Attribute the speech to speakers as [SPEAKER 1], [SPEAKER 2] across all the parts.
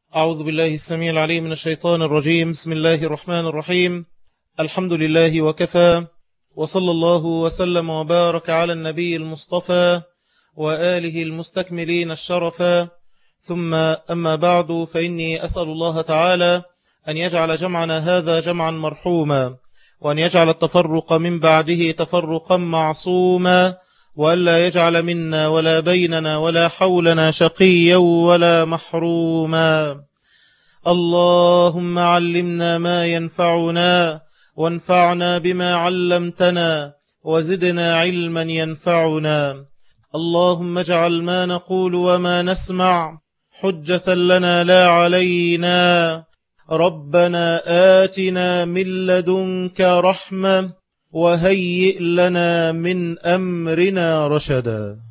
[SPEAKER 1] أعوذ بالله السميع العليم من الشيطان الرجيم بسم الله الرحمن الرحيم الحمد لله وكفى وصلى الله وسلم وبارك على النبي المصطفى وآله المستكملين الشرفا ثم أما بعد فإني أسأل الله تعالى أن يجعل جمعنا هذا جمعا مرحوما وأن يجعل التفرق من بعده تفرقا معصوما وألا يجعل منا ولا بيننا ولا حولنا شقيا ولا محروما اللهم علمنا ما ينفعنا وانفعنا بما علمتنا وزدنا علما ينفعنا اللهم اجعل ما نقول وما نسمع حجة لنا لا علينا ربنا آتنا من لدنك رحمة وهيئ لنا من أمرنا رشدا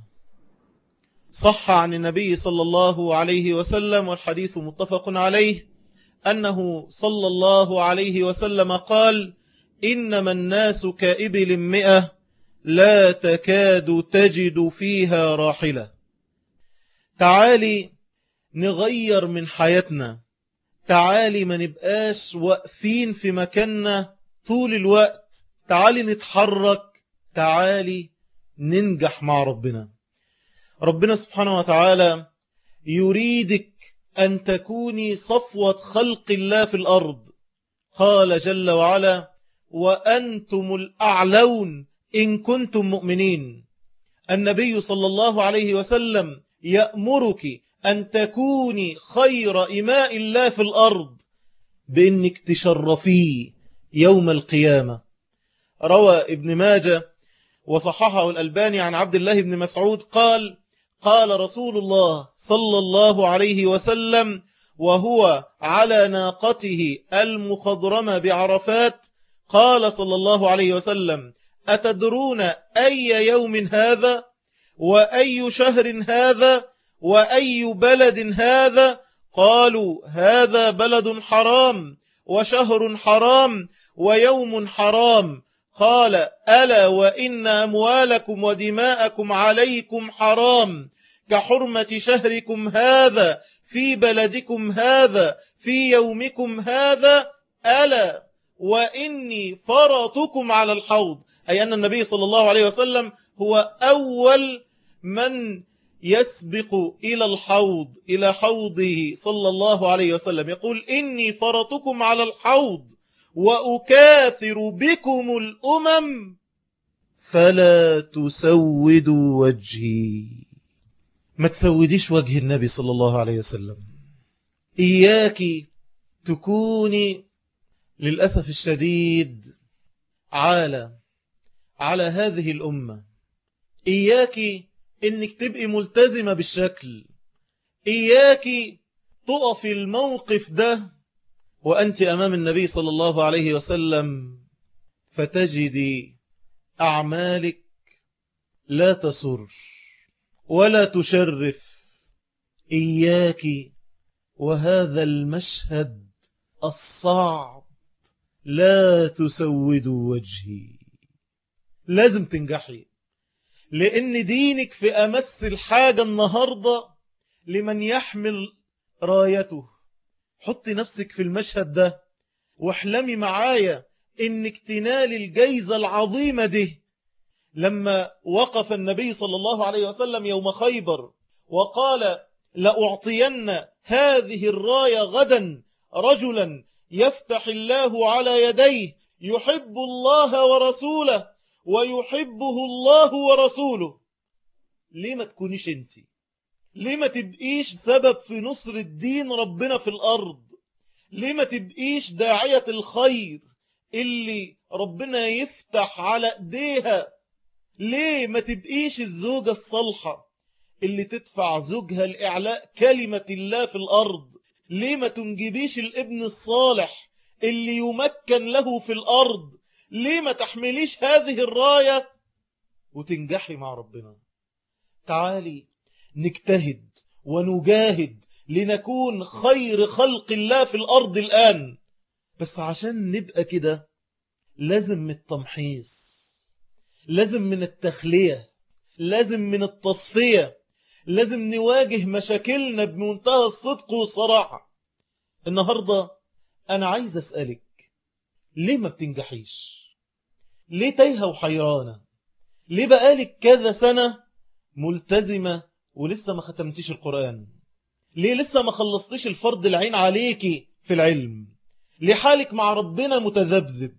[SPEAKER 1] صح عن النبي صلى الله عليه وسلم والحديث متفق عليه أنه صلى الله عليه وسلم قال إنما الناس كإبل مئة لا تكاد تجد فيها راحلة تعالي نغير من حياتنا تعالي ما نبقاش واقفين في مكاننا طول الوقت تعالي نتحرك تعالي ننجح مع ربنا ربنا سبحانه وتعالى يريدك أن تكوني صفوة خلق الله في الأرض قال جل وعلا وأنتم الأعلون إن كنتم مؤمنين النبي صلى الله عليه وسلم يأمرك أن تكوني خير إماء الله في الأرض بأنك تشرفيه يوم القيامة روى ابن ماجة وصححه الألباني عن عبد الله بن مسعود قال قال رسول الله صلى الله عليه وسلم وهو على ناقته المخضرمة بعرفات قال صلى الله عليه وسلم أتدرون أي يوم هذا وأي شهر هذا وأي بلد هذا قالوا هذا بلد حرام وشهر حرام ويوم حرام قال ألا وإن أموالكم ودماءكم عليكم حرام كحرمة شهركم هذا في بلدكم هذا في يومكم هذا ألا وإني فرطكم على الحوض أي أن النبي صلى الله عليه وسلم هو أول من يسبق إلى الحوض إلى حوضه صلى الله عليه وسلم يقول إني فرطكم على الحوض وأكاثر بكم الأمم فلا تسودوا وجهي ما تسوديش وجه النبي صلى الله عليه وسلم إياك تكوني للأسف الشديد عالة على هذه الأمة إياك إنك تبقي ملتزمة بالشكل إياك تقف الموقف ده وأنت أمام النبي صلى الله عليه وسلم فتجدي أعمالك لا تسر ولا تشرف إياك وهذا المشهد الصعب لا تسود وجهي لازم تنجحي لأن دينك في أمس الحاجة النهاردة لمن يحمل رايته حطي نفسك في المشهد ده واحلمي معايا انك تنال الجيزة العظيمة دي لما وقف النبي صلى الله عليه وسلم يوم خيبر وقال لأعطين هذه الراية غدا رجلا يفتح الله على يديه يحب الله ورسوله ويحبه الله ورسوله ليه ما تكونيش انتي ليه ما تبقيش سبب في نصر الدين ربنا في الأرض ليه ما تبقيش داعية الخير اللي ربنا يفتح على ايديها ليه ما تبقيش الزوجة الصالحة اللي تدفع زوجها لإعلاء كلمة الله في الأرض ليه ما تنجبيش الابن الصالح اللي يمكن له في الأرض ليه ما تحمليش هذه الراية وتنجحي مع ربنا تعالي نجتهد ونجاهد لنكون خير خلق الله في الأرض الآن بس عشان نبقى كده لازم من التمحيص لازم من التخلية لازم من التصفية لازم نواجه مشاكلنا بمنتهى الصدق والصراحة النهاردة أنا عايز أسألك ليه ما بتنجحيش ليه تايهة وحيرانة ليه بقالك كذا سنة ملتزمة ولسه ما ختمتيش القرآن ليه لسه ما خلصتيش الفرض العين عليكي في العلم ليه حالك مع ربنا متذبذب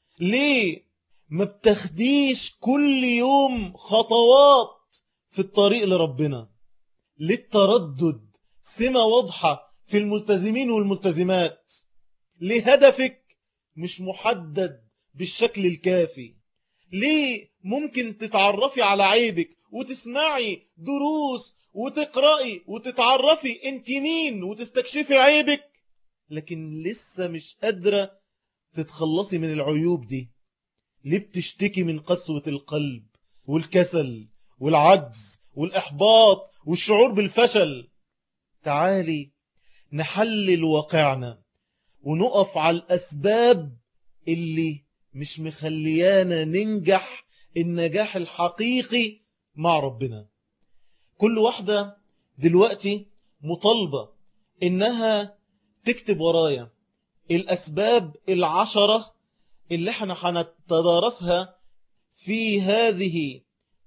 [SPEAKER 1] ليه ما بتاخديش كل يوم خطوات في الطريق لربنا ليه التردد سمة واضحة في الملتزمين والملتزمات ليه هدفك مش محدد بالشكل الكافي ليه ممكن تتعرفي على عيبك وتسمعي دروس وتقرأي وتتعرفي انت مين وتستكشفي عيبك لكن لسه مش قادرة تتخلصي من العيوب دي ليه بتشتكي من قسوة القلب والكسل والعجز والإحباط والشعور بالفشل تعالي نحلل واقعنا ونقف على الأسباب اللي مش مخليانا ننجح النجاح الحقيقي مع ربنا كل واحدة دلوقتي مطالبة إنها تكتب ورايا الأسباب العشرة اللي احنا هنتدارسها في هذه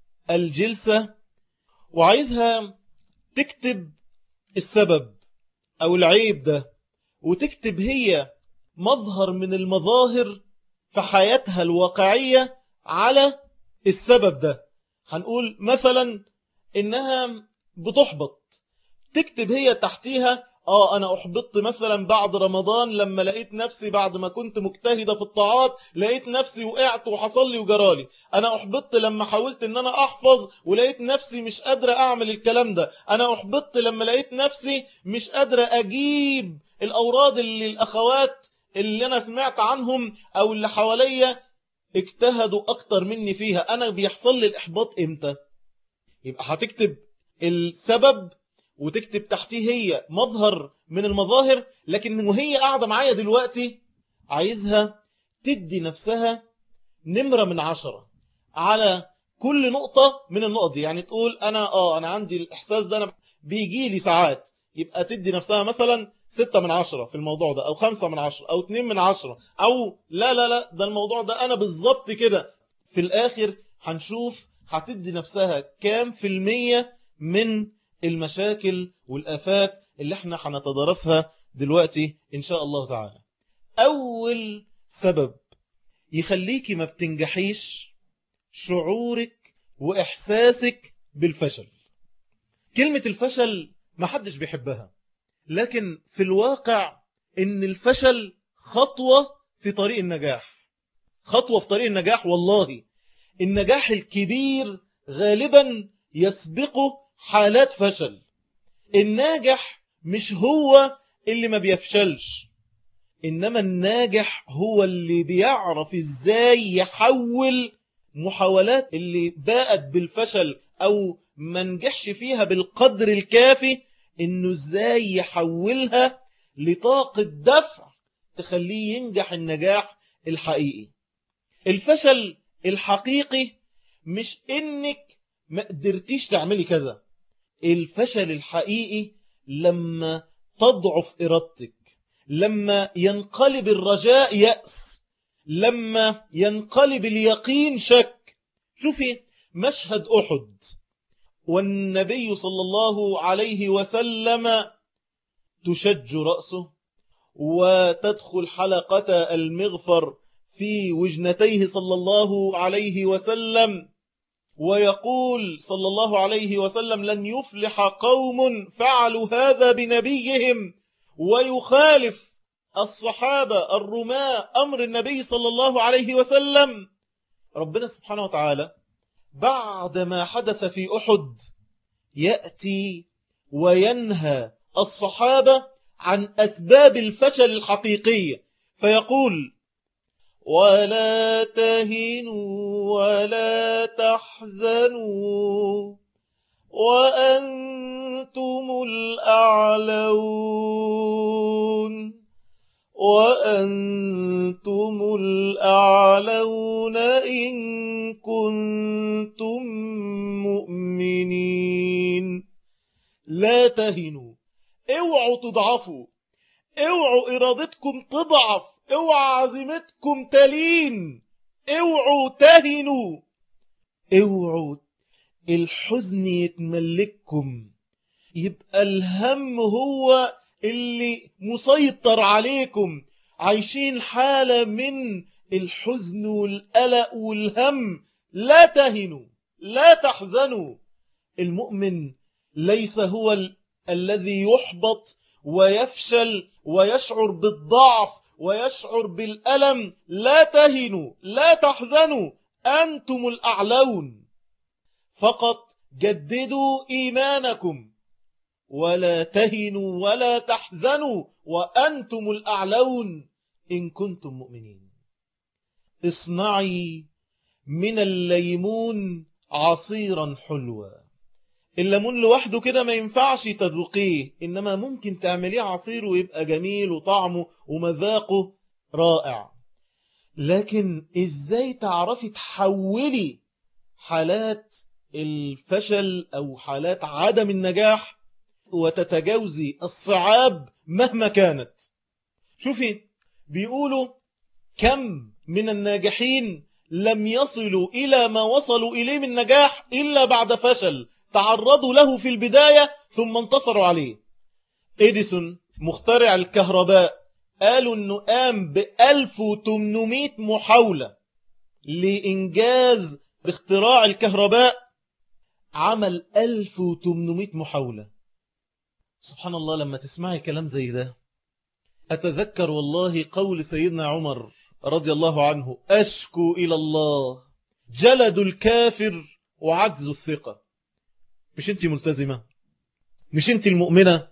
[SPEAKER 1] الجلسة وعايزها تكتب السبب أو العيب ده وتكتب هي مظهر من المظاهر في حياتها الواقعية على السبب ده هنقول مثلا إنها بتحبط تكتب هي تحتيها اه انا احبطت مثلا بعد رمضان لما لقيت نفسي بعد ما كنت مجتهدة في الطاعات لقيت نفسي وقعت وحصل لي وجرالي انا احبطت لما حاولت ان انا احفظ ولقيت نفسي مش قادرة اعمل الكلام ده انا احبطت لما لقيت نفسي مش قادرة اجيب الاوراد اللي الاخوات اللي انا سمعت عنهم او اللي حواليا اجتهدوا اكتر مني فيها انا بيحصل لي الاحباط امتى يبقى هتكتب السبب وتكتب تحتيه هي مظهر من المظاهر لكن وهي قاعدة معايا دلوقتي عايزها تدي نفسها نمرة من عشرة على كل نقطة من النقط دي يعني تقول أنا آه أنا عندي الإحساس ده أنا بيجي لي ساعات يبقى تدي نفسها مثلا ستة من عشرة في الموضوع ده أو خمسة من عشرة أو اتنين من عشرة أو لا لا لا ده الموضوع ده أنا بالظبط كده في الآخر هنشوف هتدي نفسها كام في المية من المشاكل والآفات اللي احنا هنتدرسها دلوقتي إن شاء الله تعالى أول سبب يخليكي ما بتنجحيش شعورك وإحساسك بالفشل كلمة الفشل ما حدش بيحبها لكن في الواقع إن الفشل خطوة في طريق النجاح خطوة في طريق النجاح والله النجاح الكبير غالبا يسبقه حالات فشل الناجح مش هو اللي ما بيفشلش إنما الناجح هو اللي بيعرف إزاي يحول محاولات اللي باءت بالفشل أو ما نجحش فيها بالقدر الكافي إنه إزاي يحولها لطاقة دفع تخليه ينجح النجاح الحقيقي الفشل الحقيقي مش إنك ما قدرتيش تعملي كذا الفشل الحقيقي لما تضعف إرادتك لما ينقلب الرجاء يأس لما ينقلب اليقين شك شوفي مشهد أحد والنبي صلى الله عليه وسلم تشج رأسه وتدخل حلقة المغفر في وجنتيه صلى الله عليه وسلم ويقول صلى الله عليه وسلم لن يفلح قوم فعلوا هذا بنبيهم ويخالف الصحابة الرماء أمر النبي صلى الله عليه وسلم ربنا سبحانه وتعالى بعد ما حدث في أحد يأتي وينهى الصحابة عن أسباب الفشل الحقيقية فيقول ولا تهنوا ولا تحزنوا وأنتم الأعلون وأنتم الأعلون إن كنتم مؤمنين لا تهنوا اوعوا تضعفوا اوعوا ارادتكم تضعف اوعوا عزيمتكم تلين اوعوا تهنوا اوعوا الحزن يتملككم يبقى الهم هو اللي مسيطر عليكم عايشين حالة من الحزن والقلق والهم لا تهنوا لا تحزنوا المؤمن ليس هو ال الذي يحبط ويفشل ويشعر بالضعف ويشعر بالألم لا تهنوا لا تحزنوا أنتم الأعلون فقط جددوا إيمانكم ولا تهنوا ولا تحزنوا وأنتم الأعلون إن كنتم مؤمنين اصنعي من الليمون عصيرا حلوا الليمون لوحده كده ما ينفعش تذوقيه إنما ممكن تعمليه عصير ويبقى جميل وطعمه ومذاقه رائع لكن إزاي تعرفي تحولي حالات الفشل أو حالات عدم النجاح وتتجاوزي الصعاب مهما كانت شوفي بيقولوا كم من الناجحين لم يصلوا إلى ما وصلوا إليه من نجاح إلا بعد فشل تعرضوا له في البداية ثم انتصروا عليه إديسون مخترع الكهرباء قالوا أنه قام ب 1800 محاولة لإنجاز باختراع الكهرباء عمل 1800 محاولة سبحان الله لما تسمعي كلام زي ده أتذكر والله قول سيدنا عمر رضي الله عنه أشكو إلى الله جلد الكافر وعجز الثقة مش انت ملتزمة مش انت المؤمنة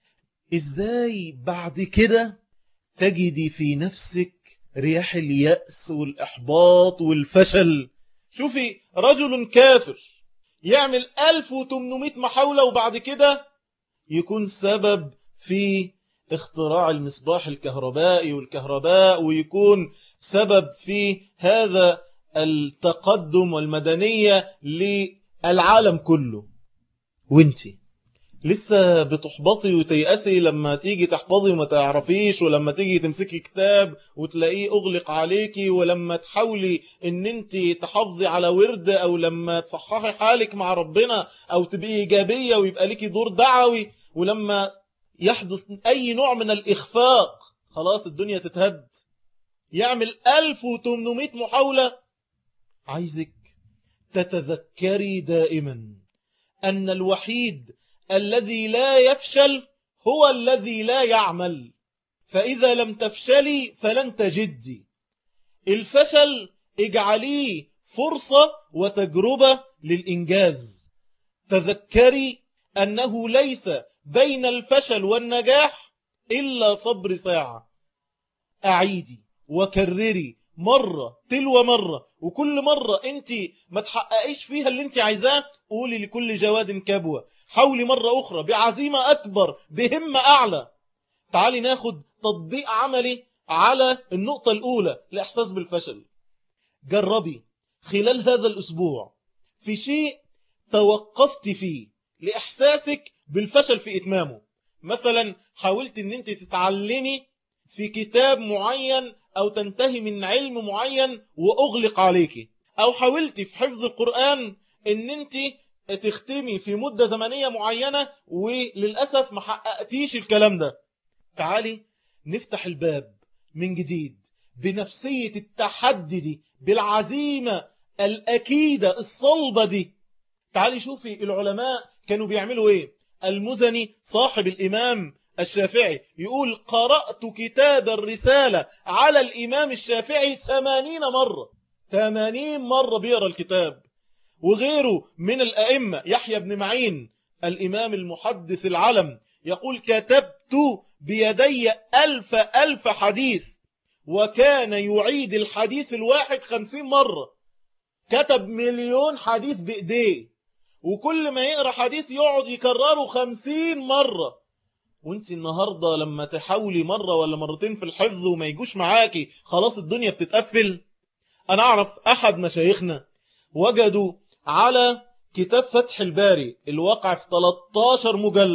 [SPEAKER 1] ازاي بعد كده تجدي في نفسك رياح اليأس والإحباط والفشل شوفي رجل كافر يعمل 1800 محاولة وبعد كده يكون سبب في اختراع المصباح الكهربائي والكهرباء ويكون سبب في هذا التقدم والمدنية للعالم كله وانتي لسه بتحبطي وتيأسي لما تيجي تحفظي وما تعرفيش ولما تيجي تمسكي كتاب وتلاقيه اغلق عليكي ولما تحاولي ان انت تحافظي على ورد او لما تصححي حالك مع ربنا او تبقي ايجابية ويبقى ليكي دور دعوي ولما يحدث اي نوع من الاخفاق خلاص الدنيا تتهد يعمل 1800 محاولة عايزك تتذكري دائما أن الوحيد الذي لا يفشل هو الذي لا يعمل فإذا لم تفشلي فلن تجدي الفشل اجعليه فرصة وتجربة للإنجاز تذكري أنه ليس بين الفشل والنجاح إلا صبر ساعة أعيدي وكرري مرة تلو مرة وكل مرة انت ما تحققيش فيها اللي انت عايزاه قولي لكل جواد كبوة حاولي مرة أخرى بعزيمة أكبر بهمة أعلى تعالي ناخد تطبيق عملي على النقطة الأولى الإحساس بالفشل جربي خلال هذا الأسبوع في شيء توقفت فيه لإحساسك بالفشل في إتمامه مثلا حاولت ان انت تتعلمي في كتاب معين أو تنتهي من علم معين وأغلق عليك أو حاولت في حفظ القرآن ان انت تختمي في مدة زمنية معينة وللأسف ما حققتيش الكلام ده تعالي نفتح الباب من جديد بنفسية التحدي دي بالعزيمة الأكيدة الصلبة دي تعالي شوفي العلماء كانوا بيعملوا ايه المزني صاحب الإمام الشافعي يقول قرأت كتاب الرسالة على الإمام الشافعي ثمانين مرة ثمانين مرة بيقرأ الكتاب وغيره من الأئمة يحيى بن معين الإمام المحدث العلم يقول كتبت بيدي ألف ألف حديث وكان يعيد الحديث الواحد خمسين مرة كتب مليون حديث بإيديه وكل ما يقرأ حديث يقعد يكرره خمسين مرة وانت النهاردة لما تحاولي مرة ولا مرتين في الحفظ وما يجوش معاكي خلاص الدنيا بتتقفل انا اعرف احد مشايخنا وجدوا على كتاب فتح الباري الواقع في 13 مجلد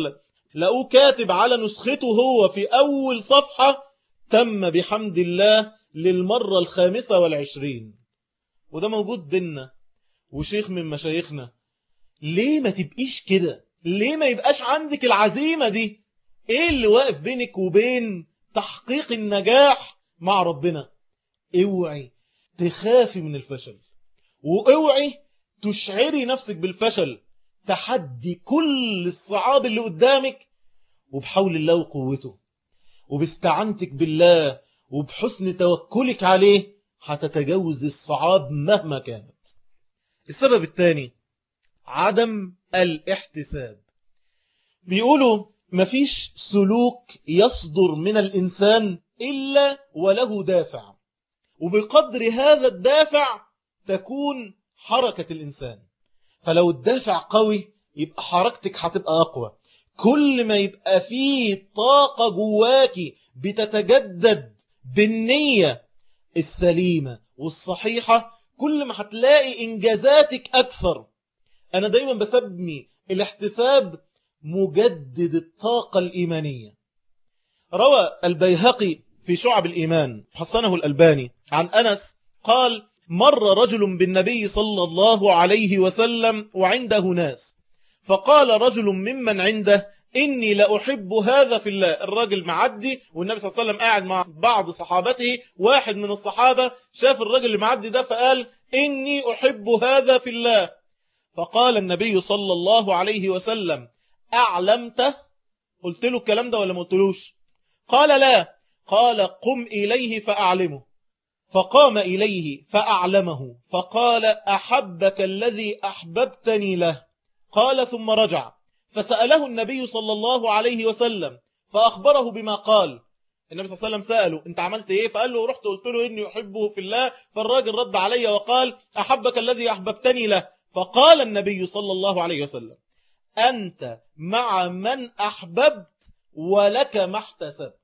[SPEAKER 1] لقوه كاتب على نسخته هو في أول صفحة تم بحمد الله للمرة الخامسة والعشرين وده موجود بينا وشيخ من مشايخنا ليه ما تبقيش كده ليه ما يبقاش عندك العزيمة دي ايه اللي واقف بينك وبين تحقيق النجاح مع ربنا اوعي تخافي من الفشل واوعي تشعري نفسك بالفشل تحدي كل الصعاب اللي قدامك وبحول الله وقوته وباستعنتك بالله وبحسن توكلك عليه هتتجاوز الصعاب مهما كانت السبب الثاني عدم الاحتساب بيقولوا مفيش سلوك يصدر من الإنسان إلا وله دافع وبقدر هذا الدافع تكون حركة الإنسان فلو الدافع قوي يبقى حركتك هتبقى أقوى كل ما يبقى فيه طاقة جواكي بتتجدد بالنية السليمة والصحيحة كل ما هتلاقي إنجازاتك أكثر أنا دايما بسمي الاحتساب مجدد الطاقة الإيمانية روى البيهقي في شعب الإيمان حسنه الألباني عن أنس قال مر رجل بالنبي صلى الله عليه وسلم وعنده ناس فقال رجل ممن عنده إني لأحب هذا في الله الراجل معدي والنبي صلى الله عليه وسلم قاعد مع بعض صحابته واحد من الصحابة شاف الراجل اللي معدي ده فقال إني أحب هذا في الله فقال النبي صلى الله عليه وسلم أعلمته قلت له الكلام ده ولا ما قلتلوش قال لا قال قم إليه فأعلمه فقام إليه فأعلمه فقال أحبك الذي أحببتني له قال ثم رجع فسأله النبي صلى الله عليه وسلم فأخبره بما قال النبي صلى الله عليه وسلم سأله انت عملت ايه فقال له رحت قلت له اني احبه في الله فالراجل رد علي وقال احبك الذي احببتني له فقال النبي صلى الله عليه وسلم أنت مع من أحببت ولك ما احتسبت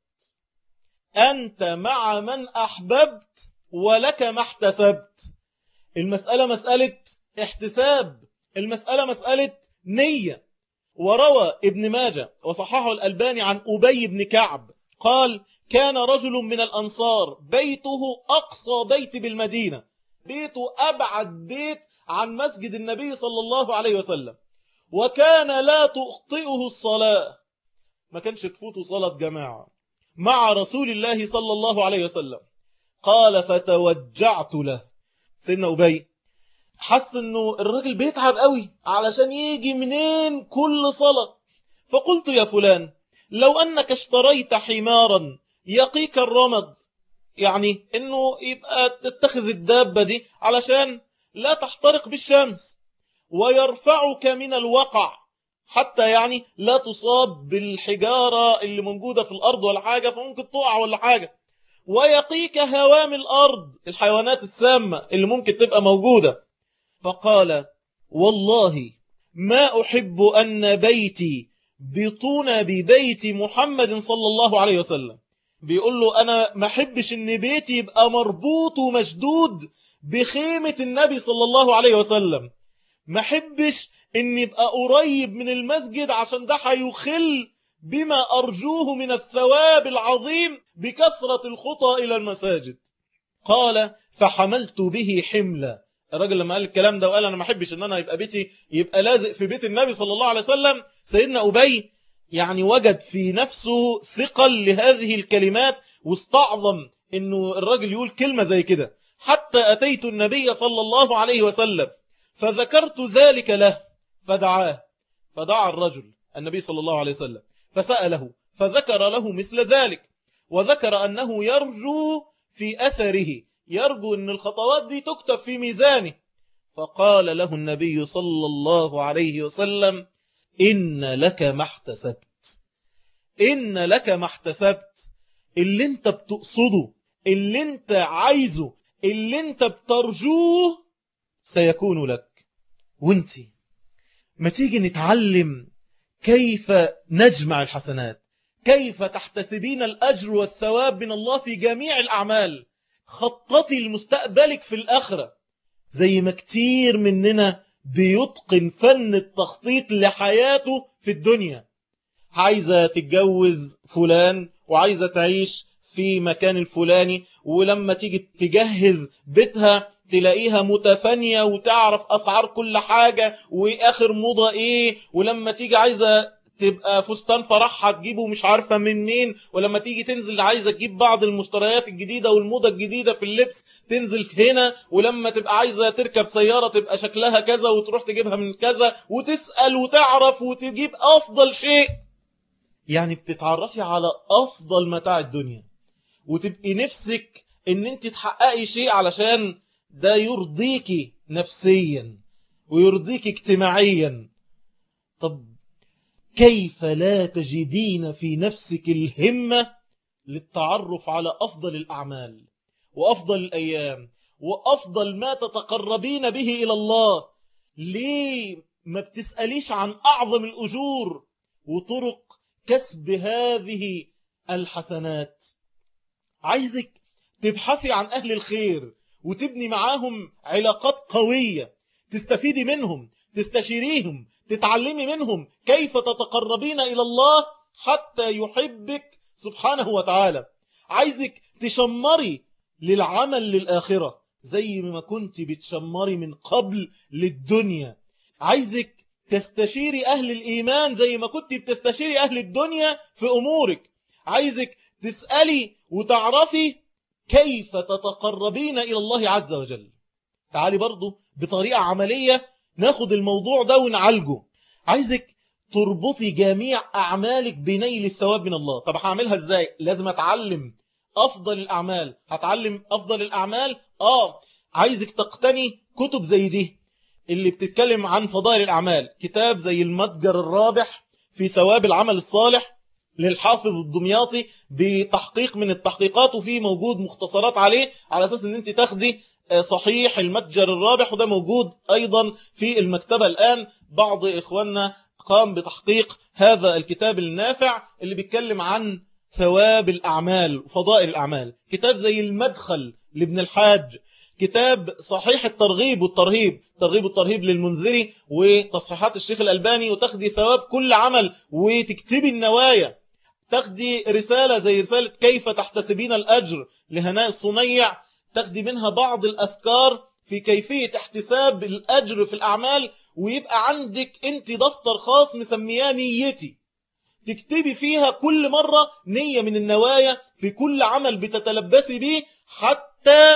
[SPEAKER 1] أنت مع من أحببت ولك ما احتسبت المسألة مسألة احتساب المسألة مسألة نية وروى ابن ماجة وصححه الألباني عن أبي بن كعب قال كان رجل من الأنصار بيته أقصى بيت بالمدينة بيته أبعد بيت عن مسجد النبي صلى الله عليه وسلم وكان لا تخطئه الصلاة ما كانش تفوته صلاة جماعة مع رسول الله صلى الله عليه وسلم قال فتوجعت له سيدنا أبي حس انه الراجل بيتعب قوي علشان يجي منين كل صلاة فقلت يا فلان لو أنك اشتريت حمارا يقيك الرمد يعني انه يبقى تتخذ الدابة دي علشان لا تحترق بالشمس ويرفعك من الوقع حتى يعني لا تصاب بالحجارة اللي موجودة في الأرض ولا حاجة فممكن تقع ولا حاجة ويقيك هوام الأرض الحيوانات السامة اللي ممكن تبقى موجودة فقال والله ما أحب أن بيتي بطون ببيت محمد صلى الله عليه وسلم بيقول له أنا ما أحبش أن بيتي يبقى مربوط ومشدود بخيمة النبي صلى الله عليه وسلم ما أحبش أن يبقى قريب من المسجد عشان ده هيخل بما أرجوه من الثواب العظيم بكثرة الخطى إلى المساجد قال فحملت به حملا الراجل لما قال الكلام ده وقال أنا ما أحبش أن أنا يبقى بيتي يبقى لازق في بيت النبي صلى الله عليه وسلم سيدنا أبي يعني وجد في نفسه ثقل لهذه الكلمات واستعظم أنه الراجل يقول كلمة زي كده حتى أتيت النبي صلى الله عليه وسلم فذكرت ذلك له فدعاه فدعا الرجل النبي صلى الله عليه وسلم فسأله فذكر له مثل ذلك وذكر أنه يرجو في أثره يرجو أن الخطوات دي تكتب في ميزانه فقال له النبي صلى الله عليه وسلم إن لك ما احتسبت إن لك ما احتسبت اللي انت بتقصده اللي انت عايزه اللي انت بترجوه سيكون لك وانت ما تيجي نتعلم كيف نجمع الحسنات كيف تحتسبين الأجر والثواب من الله في جميع الأعمال خططي لمستقبلك في الآخرة زي ما كتير مننا بيتقن فن التخطيط لحياته في الدنيا عايزة تتجوز فلان وعايزة تعيش في مكان الفلاني ولما تيجي تجهز بيتها تلاقيها متفانية وتعرف أسعار كل حاجة وآخر موضة إيه ولما تيجي عايزة تبقى فستان فرحها تجيبه مش عارفة من مين ولما تيجي تنزل عايزة تجيب بعض المشتريات الجديدة والموضة الجديدة في اللبس تنزل هنا ولما تبقى عايزة تركب سيارة تبقى شكلها كذا وتروح تجيبها من كذا وتسأل وتعرف وتجيب أفضل شيء يعني بتتعرفي على أفضل متاع الدنيا وتبقي نفسك ان انت تحققي شيء علشان ده يرضيكي نفسيا ويرضيكي اجتماعيا طب كيف لا تجدين في نفسك الهمة للتعرف على أفضل الأعمال وأفضل الأيام وأفضل ما تتقربين به إلى الله ليه ما بتسأليش عن أعظم الأجور وطرق كسب هذه الحسنات عايزك تبحثي عن أهل الخير وتبني معاهم علاقات قوية تستفيدي منهم تستشيريهم تتعلمي منهم كيف تتقربين إلى الله حتى يحبك سبحانه وتعالى عايزك تشمري للعمل للآخرة زي ما كنت بتشمري من قبل للدنيا عايزك تستشيري أهل الإيمان زي ما كنت بتستشيري أهل الدنيا في أمورك عايزك تسألي وتعرفي كيف تتقربين إلى الله عز وجل تعالي برضو بطريقة عملية ناخد الموضوع ده ونعالجه عايزك تربطي جميع أعمالك بنيل الثواب من الله طب هعملها ازاي لازم اتعلم أفضل الأعمال هتعلم أفضل الأعمال آه عايزك تقتني كتب زي دي اللي بتتكلم عن فضائل الأعمال كتاب زي المتجر الرابح في ثواب العمل الصالح للحافظ الدمياطي بتحقيق من التحقيقات وفي موجود مختصرات عليه على أساس ان انت تاخدي صحيح المتجر الرابح وده موجود أيضا في المكتبة الآن بعض إخواننا قام بتحقيق هذا الكتاب النافع اللي بيتكلم عن ثواب الأعمال وفضائل الأعمال كتاب زي المدخل لابن الحاج كتاب صحيح الترغيب والترهيب ترغيب والترهيب للمنذري وتصحيحات الشيخ الألباني وتاخدي ثواب كل عمل وتكتبي النوايا تاخدي رسالة زي رسالة كيف تحتسبين الأجر لهناء الصنيع تاخدي منها بعض الأفكار في كيفية احتساب الأجر في الأعمال ويبقى عندك انت دفتر خاص مسمياه نيتي تكتبي فيها كل مرة نية من النوايا في كل عمل بتتلبسي به حتى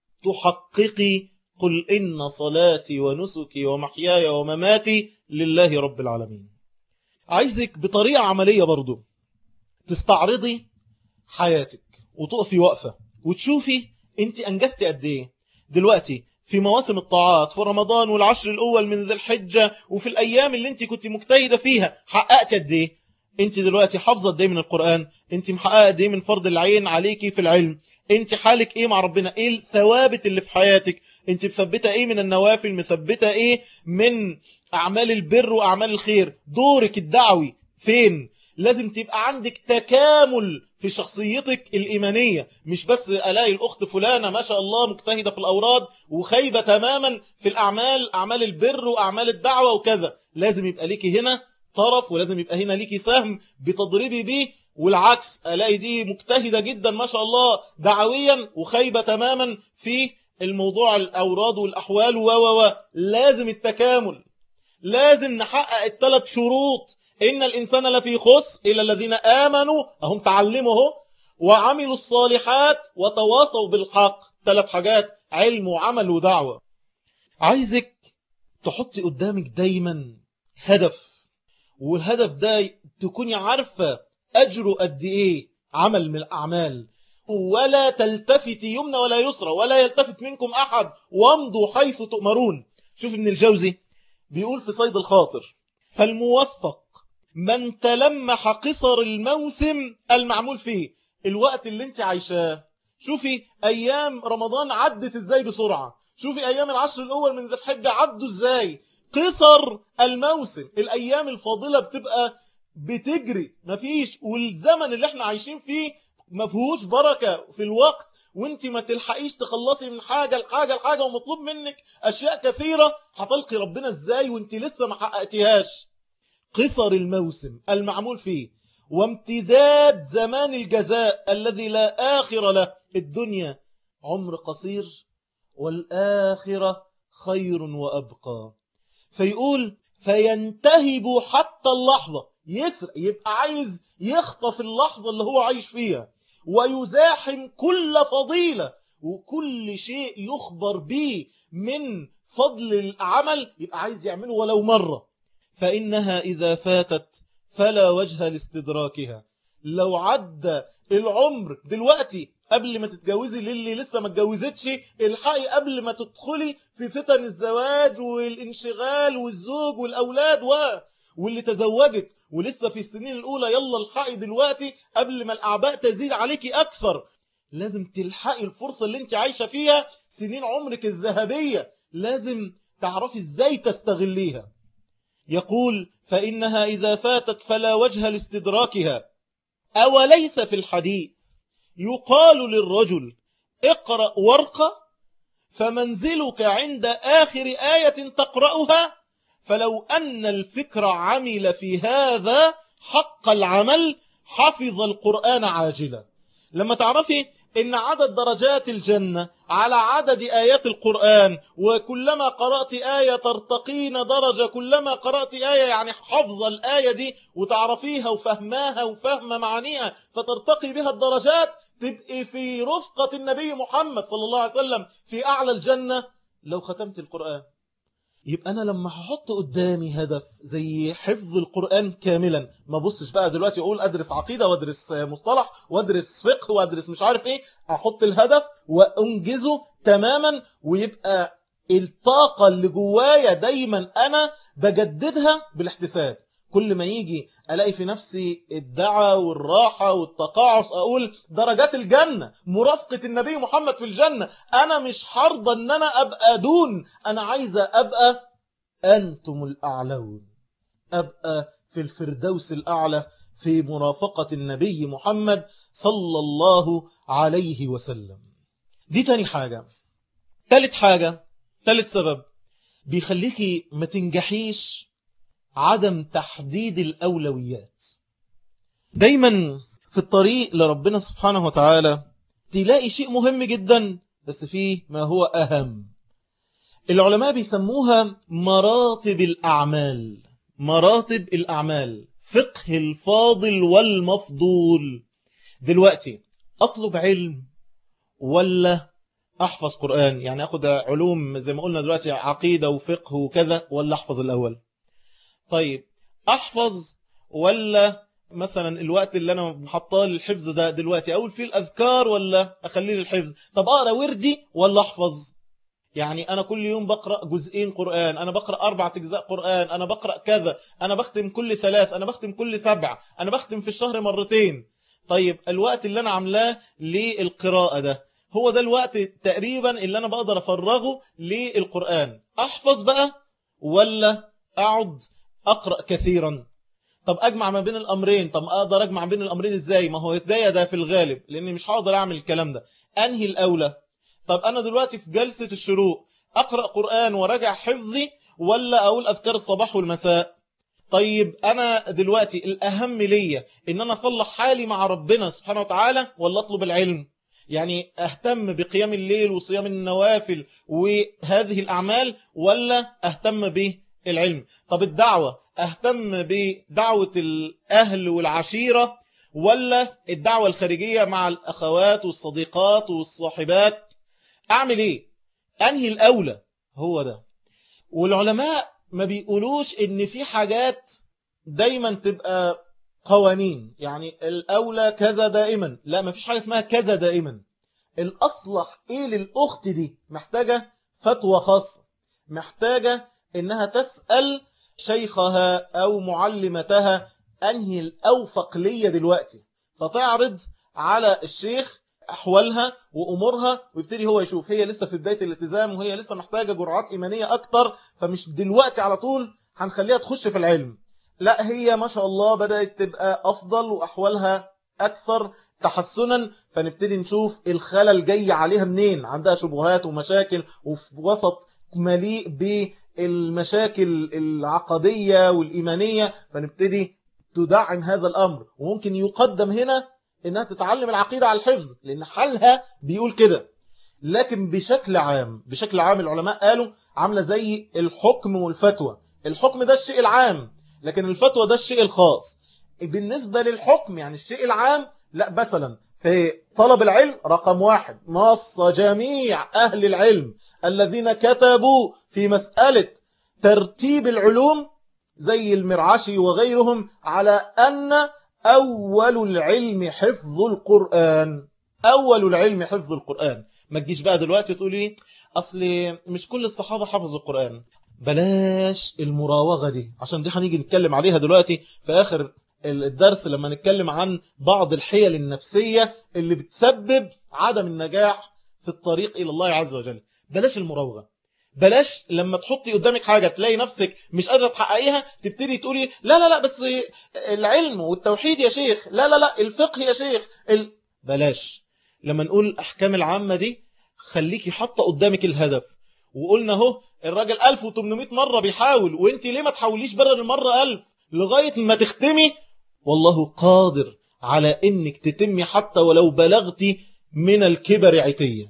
[SPEAKER 1] تحققي قل إن صلاتي ونسكي ومحياي ومماتي لله رب العالمين عايزك بطريقة عملية برضو تستعرضي حياتك وتقفي وقفة وتشوفي انت انجزتي قد ايه دلوقتي في مواسم الطاعات في رمضان والعشر الاول من ذي الحجة وفي الايام اللي انت كنت مجتهدة فيها حققت قد ايه انت دلوقتي حافظة قد ايه من القرآن انت محققة قد ايه من فرض العين عليكي في العلم انت حالك ايه مع ربنا ايه الثوابت اللي في حياتك انت مثبتة ايه من النوافل مثبتة ايه من اعمال البر واعمال الخير دورك الدعوي فين لازم تبقى عندك تكامل في شخصيتك الإيمانية مش بس ألاقي الأخت فلانة ما شاء الله مجتهدة في الأوراد وخيبة تماما في الأعمال أعمال البر وأعمال الدعوة وكذا لازم يبقى ليكي هنا طرف ولازم يبقى هنا ليكي سهم بتضربي بيه والعكس ألاقي دي مجتهدة جدا ما شاء الله دعويا وخيبة تماما في الموضوع الأوراد والأحوال و و لازم التكامل لازم نحقق الثلاث شروط إن الإنسان لفي خسر إلى الذين آمنوا هم تعلمه وعملوا الصالحات وتواصوا بالحق ثلاث حاجات علم وعمل ودعوة عايزك تحطي قدامك دايما هدف والهدف ده تكوني عارفة أجره قد إيه عمل من الأعمال ولا تلتفتي يمنى ولا يسرى ولا يلتفت منكم أحد وامضوا حيث تؤمرون شوف ابن الجوزي بيقول في صيد الخاطر فالموفق من تلمح قصر الموسم المعمول فيه الوقت اللي انت عايشاه شوفي ايام رمضان عدت ازاي بسرعة شوفي ايام العشر الاول من ذي الحجة عدوا ازاي قصر الموسم الايام الفاضلة بتبقى بتجري مفيش والزمن اللي احنا عايشين فيه مفهوش بركة في الوقت وانت ما تلحقيش تخلصي من حاجة لحاجة لحاجة ومطلوب منك اشياء كثيرة هتلقي ربنا ازاي وانت لسه ما حققتيهاش قصر الموسم المعمول فيه وامتداد زمان الجزاء الذي لا آخر له الدنيا عمر قصير والآخرة خير وأبقى فيقول فينتهب حتى اللحظة يسرق يبقى عايز يخطف اللحظة اللي هو عايش فيها ويزاحم كل فضيلة وكل شيء يخبر به من فضل العمل يبقى عايز يعمله ولو مرة فإنها إذا فاتت فلا وجه لاستدراكها لو عدى العمر دلوقتي قبل ما تتجوزي للي لسه ما اتجوزتش الحقي قبل ما تدخلي في فتن الزواج والانشغال والزوج والأولاد و واللي تزوجت ولسه في السنين الأولى يلا الحقي دلوقتي قبل ما الأعباء تزيد عليكي أكثر لازم تلحقي الفرصة اللي انت عايشة فيها سنين عمرك الذهبية لازم تعرفي ازاي تستغليها يقول فإنها إذا فاتت فلا وجه لاستدراكها أوليس في الحديث يقال للرجل اقرأ ورقة فمنزلك عند آخر آية تقرأها فلو أن الفكر عمل في هذا حق العمل حفظ القرآن عاجلا لما تعرفي إن عدد درجات الجنة على عدد آيات القرآن وكلما قرأت آية ترتقين درجة كلما قرأت آية يعني حفظ الآية دي وتعرفيها وفهماها وفهم معانيها فترتقي بها الدرجات تبقي في رفقة النبي محمد صلى الله عليه وسلم في أعلى الجنة لو ختمت القرآن يبقى أنا لما هحط قدامي هدف زي حفظ القرآن كاملا ما بصش بقى دلوقتي أقول أدرس عقيدة وأدرس مصطلح وأدرس فقه وأدرس مش عارف إيه أحط الهدف وأنجزه تماما ويبقى الطاقة اللي جوايا دايما أنا بجددها بالاحتساب كل ما يجي ألاقي في نفسي الدعاء والراحة والتقاعس أقول درجات الجنة مرافقة النبي محمد في الجنة أنا مش حرضى أن أنا أبقى دون أنا عايزة أبقى أنتم الأعلون أبقى في الفردوس الأعلى في مرافقة النبي محمد صلى الله عليه وسلم دي تاني حاجة تالت حاجة تالت سبب بيخليكي ما تنجحيش عدم تحديد الأولويات دايما في الطريق لربنا سبحانه وتعالى تلاقي شيء مهم جدا بس فيه ما هو أهم العلماء بيسموها مراتب الأعمال مراتب الأعمال فقه الفاضل والمفضول دلوقتي أطلب علم ولا أحفظ قرآن يعني أخذ علوم زي ما قلنا دلوقتي عقيدة وفقه وكذا ولا أحفظ الأول طيب احفظ ولا مثلا الوقت اللي انا محطاه للحفظ ده دلوقتي اقول فيه الاذكار ولا اخليه للحفظ طب اقرا وردي ولا احفظ يعني انا كل يوم بقرا جزئين قران انا بقرا اربع اجزاء قران انا بقرا كذا انا بختم كل ثلاث انا بختم كل سبع انا بختم في الشهر مرتين طيب الوقت اللي انا عاملاه للقراءه ده هو ده الوقت تقريبا اللي انا بقدر افرغه للقران احفظ بقى ولا اقعد أقرأ كثيرا طب أجمع ما بين الأمرين طب أقدر أجمع بين الأمرين إزاي ما هو يتضايق ده في الغالب لأني مش هقدر أعمل الكلام ده أنهي الأولى طب أنا دلوقتي في جلسة الشروق أقرأ قرآن وراجع حفظي ولا أقول أذكار الصباح والمساء طيب أنا دلوقتي الأهم ليا إن أنا أصلح حالي مع ربنا سبحانه وتعالى ولا أطلب العلم يعني أهتم بقيام الليل وصيام النوافل وهذه الأعمال ولا أهتم به العلم طب الدعوة اهتم بدعوة الاهل والعشيرة ولا الدعوة الخارجية مع الاخوات والصديقات والصاحبات اعمل ايه انهي الاولى هو ده والعلماء ما بيقولوش ان في حاجات دايما تبقى قوانين يعني الاولى كذا دائما لا ما فيش حاجة اسمها كذا دائما الاصلح ايه للاخت دي محتاجة فتوى خاصة محتاجة انها تسأل شيخها او معلمتها انهي الاوفق ليا دلوقتي فتعرض على الشيخ احوالها وامورها ويبتدي هو يشوف هي لسه في بداية الالتزام وهي لسه محتاجة جرعات ايمانية اكتر فمش دلوقتي على طول هنخليها تخش في العلم لا هي ما شاء الله بدأت تبقى افضل واحوالها اكثر تحسنا فنبتدي نشوف الخلل جاي عليها منين عندها شبهات ومشاكل وفي وسط مليء بالمشاكل العقدية والإيمانية فنبتدي تدعم هذا الأمر وممكن يقدم هنا إنها تتعلم العقيدة على الحفظ لأن حالها بيقول كده لكن بشكل عام بشكل عام العلماء قالوا عاملة زي الحكم والفتوى الحكم ده الشيء العام لكن الفتوى ده الشيء الخاص بالنسبة للحكم يعني الشيء العام لا مثلا في طلب العلم رقم واحد نص جميع أهل العلم الذين كتبوا في مسألة ترتيب العلوم زي المرعشي وغيرهم على أن أول العلم حفظ القرآن أول العلم حفظ القرآن ما تجيش بقى دلوقتي تقولي لي أصل مش كل الصحابة حفظوا القرآن بلاش المراوغة دي عشان دي هنيجي نتكلم عليها دلوقتي في آخر الدرس لما نتكلم عن بعض الحيل النفسية اللي بتسبب عدم النجاح في الطريق إلى الله عز وجل بلاش المراوغة بلاش لما تحطي قدامك حاجة تلاقي نفسك مش قادرة تحققيها تبتدي تقولي لا لا لا بس العلم والتوحيد يا شيخ لا لا لا الفقه يا شيخ ال... بلاش لما نقول الأحكام العامة دي خليكي حاطة قدامك الهدف وقلنا اهو الراجل 1800 مرة بيحاول وانت ليه ما تحاوليش بدل المرة 1000 لغاية ما تختمي والله قادر على انك تتمي حتى ولو بلغتي من الكبر عتية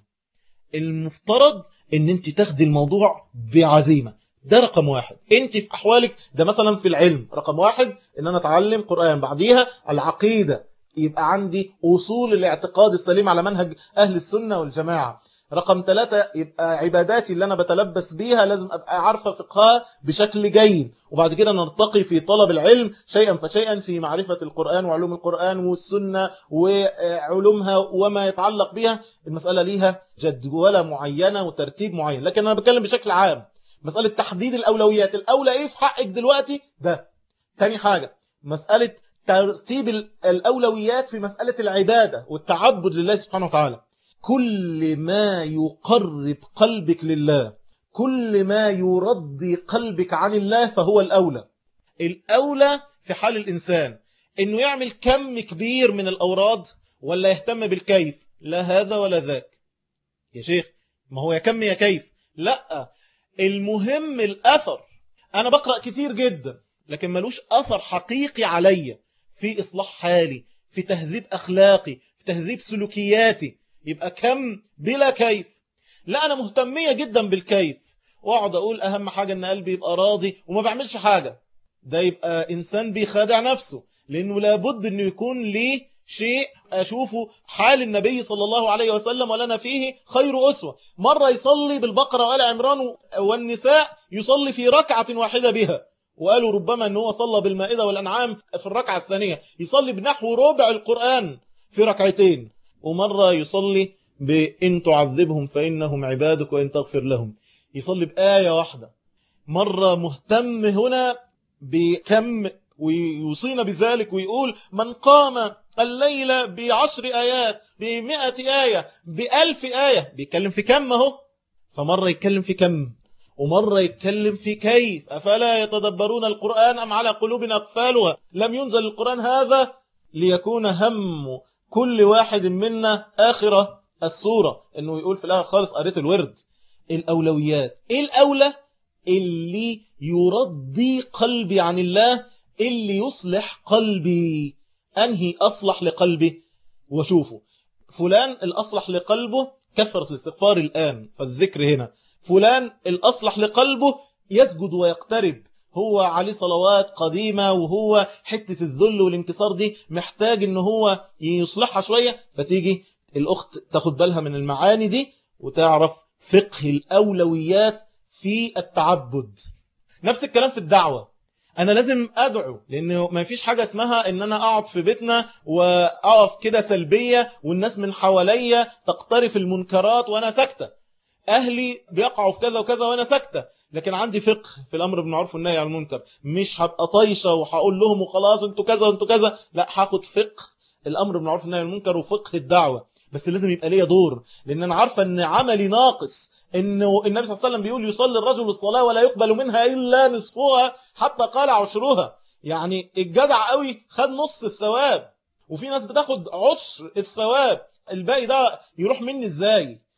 [SPEAKER 1] المفترض ان انت تاخدي الموضوع بعزيمة ده رقم واحد انت في احوالك ده مثلا في العلم رقم واحد ان انا اتعلم قرآن بعديها العقيدة يبقى عندي اصول الاعتقاد السليم على منهج اهل السنة والجماعة رقم ثلاثة يبقى عباداتي اللي أنا بتلبس بيها لازم أبقى عارفة فقهها بشكل جيد وبعد كده نرتقي في طلب العلم شيئا فشيئا في معرفة القرآن وعلوم القرآن والسنة وعلومها وما يتعلق بها المسألة ليها جدولة معينة وترتيب معين لكن أنا بتكلم بشكل عام مسألة تحديد الأولويات الأولى إيه في حقك دلوقتي ده تاني حاجة مسألة ترتيب الأولويات في مسألة العبادة والتعبد لله سبحانه وتعالى كل ما يقرب قلبك لله كل ما يرضي قلبك عن الله فهو الأولى الأولى في حال الإنسان إنه يعمل كم كبير من الأوراد ولا يهتم بالكيف لا هذا ولا ذاك يا شيخ ما هو يا كم يا كيف لا المهم الأثر أنا بقرأ كتير جدا لكن ملوش أثر حقيقي عليا في إصلاح حالي في تهذيب أخلاقي في تهذيب سلوكياتي يبقى كم بلا كيف لا أنا مهتمية جدا بالكيف واقعد أقول أهم حاجة أن قلبي يبقى راضي وما بعملش حاجة ده يبقى إنسان بيخادع نفسه لأنه لابد أنه يكون ليه شيء أشوفه حال النبي صلى الله عليه وسلم ولنا فيه خير أسوة مرة يصلي بالبقرة وآل عمران والنساء يصلي في ركعة واحدة بها وقالوا ربما أنه صلى بالمائدة والأنعام في الركعة الثانية يصلي بنحو ربع القرآن في ركعتين ومرة يصلي بإن تعذبهم فإنهم عبادك وإن تغفر لهم يصلي بآية واحدة مرة مهتم هنا بكم ويوصينا بذلك ويقول من قام الليلة بعشر آيات بمئة آية بألف آية بيتكلم في كم اهو فمرة يتكلم في كم ومرة يتكلم في كيف أفلا يتدبرون القرآن أم على قلوب أقفالها لم ينزل القرآن هذا ليكون هم كل واحد منا آخرة الصورة انه يقول في الاخر خالص قريت الورد الاولويات ايه الاولى اللي يرضي قلبي عن الله اللي يصلح قلبي انهي اصلح لقلبي وشوفه فلان الاصلح لقلبه كثرة الاستغفار الان فالذكر هنا فلان الاصلح لقلبه يسجد ويقترب هو عليه صلوات قديمة وهو حتة الذل والانكسار دي محتاج ان هو يصلحها شوية فتيجي الأخت تاخد بالها من المعاني دي وتعرف فقه الأولويات في التعبد نفس الكلام في الدعوة أنا لازم أدعو لأنه ما فيش حاجة اسمها أن أنا أقعد في بيتنا وأقف كده سلبية والناس من حواليا تقترف المنكرات وأنا سكتة أهلي بيقعوا في كذا وكذا وأنا سكتة لكن عندي فقه في الأمر بالمعروف والنهي عن المنكر مش هبقى طايشة وهقول لهم وخلاص انتوا كذا وانتوا كذا لا هاخد فقه الأمر بالمعروف والنهي عن المنكر وفقه الدعوة بس لازم يبقى ليا دور لأن أنا عارفة أن عملي ناقص انه النبي صلى الله عليه وسلم بيقول يصلي الرجل الصلاة ولا يقبل منها إلا نصفها حتى قال عشرها يعني الجدع قوي خد نص الثواب وفي ناس بتاخد عشر الثواب الباقي ده يروح مني ازاي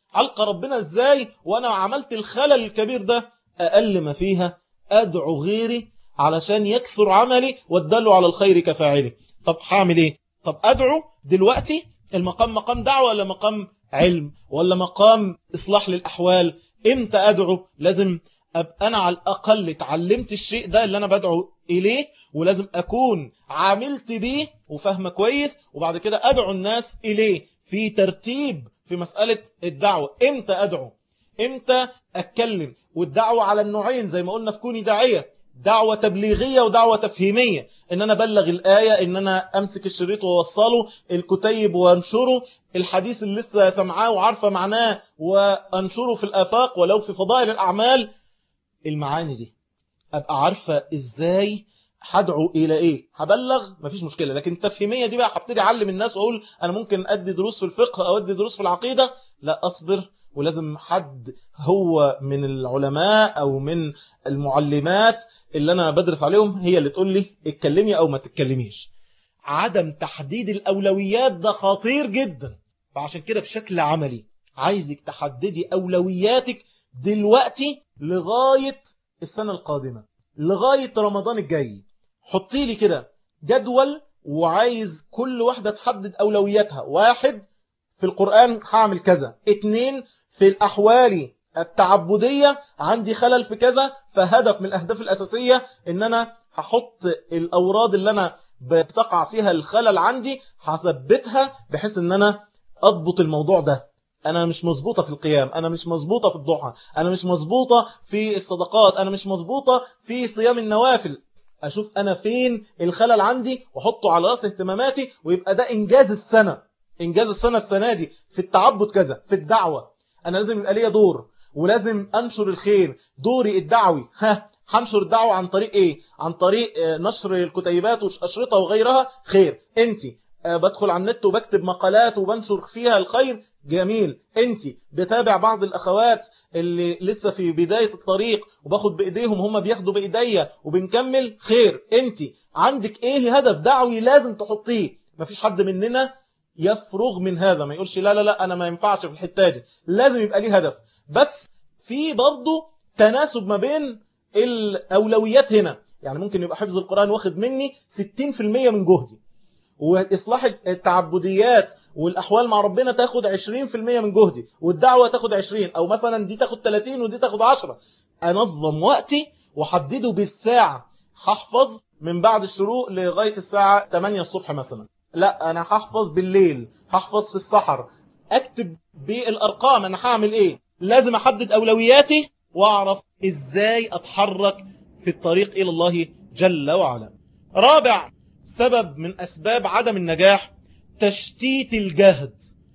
[SPEAKER 1] ألقى ربنا إزاي وأنا عملت الخلل الكبير ده أقل ما فيها أدعو غيري علشان يكثر عملي وادله على الخير كفاعله طب هعمل إيه طب أدعو دلوقتي المقام مقام دعوة ولا مقام علم ولا مقام إصلاح للأحوال إمتى أدعو لازم أبقى أنا على الأقل اتعلمت الشيء ده اللي أنا بدعو إليه ولازم أكون عملت بيه وفهمه كويس وبعد كده أدعو الناس إليه في ترتيب في مسألة الدعوة إمتى أدعو إمتى أتكلم والدعوة على النوعين زي ما قلنا في كوني داعية دعوة تبليغية ودعوة تفهيمية ان انا بلغ الآية ان انا امسك الشريط ووصله الكتيب وانشره الحديث اللي لسه سمعاه وعارفة معناه وانشره في الافاق ولو في فضائل الاعمال المعاني دي ابقى عارفة ازاي هدعو الى ايه هبلغ مفيش مشكلة لكن التفهيمية دي بقى هبتدي اعلم الناس واقول انا ممكن ادي دروس في الفقه او ادي دروس في العقيدة لا اصبر ولازم حد هو من العلماء او من المعلمات اللي انا بدرس عليهم هي اللي تقول لي اتكلمي او ما تتكلميش عدم تحديد الاولويات ده خطير جدا فعشان كده بشكل عملي عايزك تحددي اولوياتك دلوقتي لغاية السنة القادمة لغاية رمضان الجاي حطي لي كده جدول وعايز كل واحدة تحدد أولوياتها واحد في القرآن هعمل كذا اتنين في الأحوال التعبدية عندي خلل في كذا فهدف من الأهداف الأساسية ان انا هحط الأوراد اللي انا بتقع فيها الخلل عندي هثبتها بحيث ان انا اضبط الموضوع ده انا مش مظبوطة في القيام انا مش مظبوطة في الضحى انا مش مظبوطة في الصدقات انا مش مظبوطة في صيام النوافل اشوف انا فين الخلل عندي واحطه على راس اهتماماتي ويبقى ده انجاز السنة انجاز السنة السنة دي في التعبد كذا في الدعوة انا لازم يبقى ليا دور ولازم انشر الخير دوري الدعوي ها هنشر الدعوة عن طريق ايه عن طريق نشر الكتيبات والاشرطة وغيرها خير انت بدخل على النت وبكتب مقالات وبنشر فيها الخير جميل انت بتابع بعض الاخوات اللي لسه في بداية الطريق وباخد بايديهم هم بياخدوا بايديا وبنكمل خير انت عندك ايه هدف دعوي لازم تحطيه مفيش حد مننا يفرغ من هذا ما يقولش لا لا لا انا ما ينفعش في الحتة دي لازم يبقى ليه هدف بس في برضه تناسب ما بين الاولويات هنا يعني ممكن يبقى حفظ القرآن واخد مني 60% من جهدي وإصلاح التعبديات والأحوال مع ربنا تاخد 20% من جهدي والدعوة تاخد 20 أو مثلا دي تاخد 30 ودي تاخد 10 أنظم وقتي وحدده بالساعة هحفظ من بعد الشروق لغاية الساعة 8 الصبح مثلا لا أنا هحفظ بالليل هحفظ في السحر أكتب بالأرقام أنا هعمل إيه لازم أحدد أولوياتي وأعرف إزاي أتحرك في الطريق إلى الله جل وعلا رابع سبب من أسباب عدم النجاح تشتيت الجهد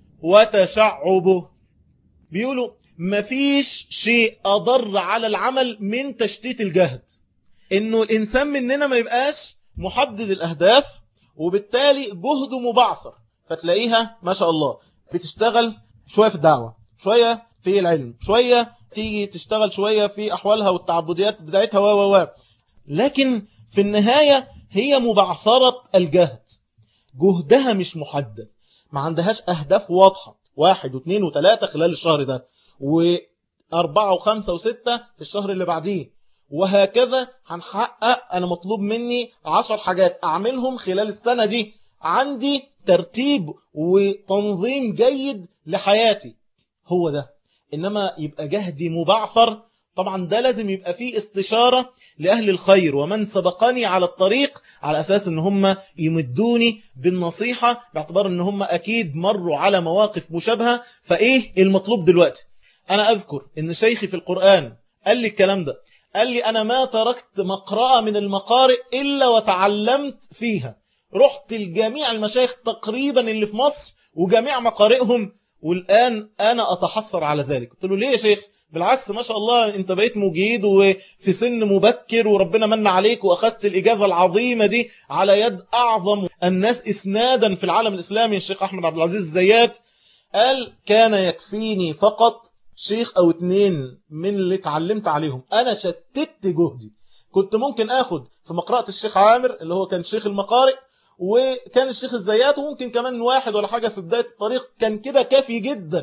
[SPEAKER 1] وتشعبه بيقولوا مفيش شيء أضر على العمل من تشتيت الجهد إنه الإنسان مننا ما يبقاش محدد الأهداف وبالتالي جهده مبعثر فتلاقيها ما شاء الله بتشتغل شوية في الدعوة شوية في العلم شوية تيجي تشتغل شوية في أحوالها والتعبديات بتاعتها و و لكن في النهاية هي مبعثرة الجهد جهدها مش محدد ما عندهاش أهداف واضحة واحد واثنين وثلاثة خلال الشهر ده وأربعة وخمسة وستة في الشهر اللي بعديه وهكذا هنحقق أنا مطلوب مني عشر حاجات أعملهم خلال السنة دي عندي ترتيب وتنظيم جيد لحياتي هو ده إنما يبقى جهدي مبعثر طبعا ده لازم يبقى فيه استشارة لأهل الخير ومن سبقني على الطريق على أساس ان هم يمدوني بالنصيحة باعتبار ان هم أكيد مروا على مواقف مشابهة فإيه المطلوب دلوقتي أنا أذكر ان شيخي في القرآن قال لي الكلام ده قال لي أنا ما تركت مقرأة من المقارئ إلا وتعلمت فيها رحت لجميع المشايخ تقريبا اللي في مصر وجميع مقارئهم والآن أنا أتحسر على ذلك قلت له ليه يا شيخ بالعكس ما شاء الله انت بقيت مجيد وفي سن مبكر وربنا من عليك واخذت الاجازة العظيمة دي على يد اعظم الناس اسنادا في العالم الاسلامي الشيخ احمد عبد العزيز الزيات قال كان يكفيني فقط شيخ او اتنين من اللي اتعلمت عليهم انا شتت جهدي كنت ممكن اخد في مقرأة الشيخ عامر اللي هو كان شيخ المقارئ وكان الشيخ الزيات وممكن كمان واحد ولا حاجة في بداية الطريق كان كده كافي جدا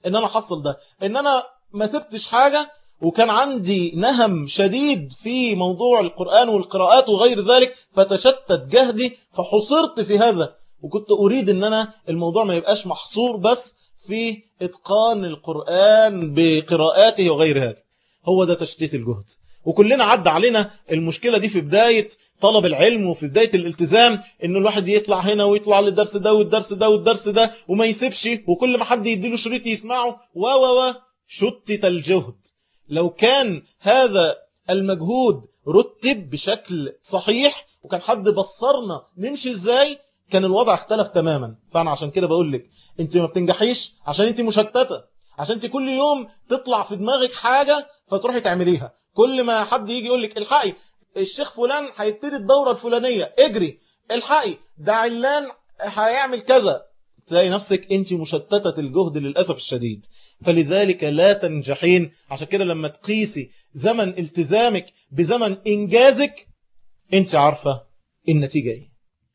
[SPEAKER 1] ان انا احصل ده ان انا ما سبتش حاجة وكان عندي نهم شديد في موضوع القرآن والقراءات وغير ذلك فتشتت جهدي فحصرت في هذا وكنت أريد أن أنا الموضوع ما يبقاش محصور بس في إتقان القرآن بقراءاته وغير هذا هو ده تشتيت الجهد وكلنا عدى علينا المشكلة دي في بداية طلب العلم وفي بداية الالتزام انه الواحد يطلع هنا ويطلع للدرس ده والدرس ده والدرس ده وما يسيبش وكل ما حد يديله شريط يسمعه و و و شتت الجهد لو كان هذا المجهود رتب بشكل صحيح وكان حد بصرنا نمشي ازاي كان الوضع اختلف تماما فانا عشان كده بقول لك انت ما بتنجحيش عشان انت مشتتة عشان انت كل يوم تطلع في دماغك حاجة فتروحي تعمليها كل ما حد يجي يقول لك الحقي الشيخ فلان هيبتدي الدورة الفلانية اجري الحقي ده علان هيعمل كذا تلاقي نفسك انت مشتتة الجهد للأسف الشديد فلذلك لا تنجحين عشان كده لما تقيسي زمن التزامك بزمن إنجازك انت عارفة النتيجة ايه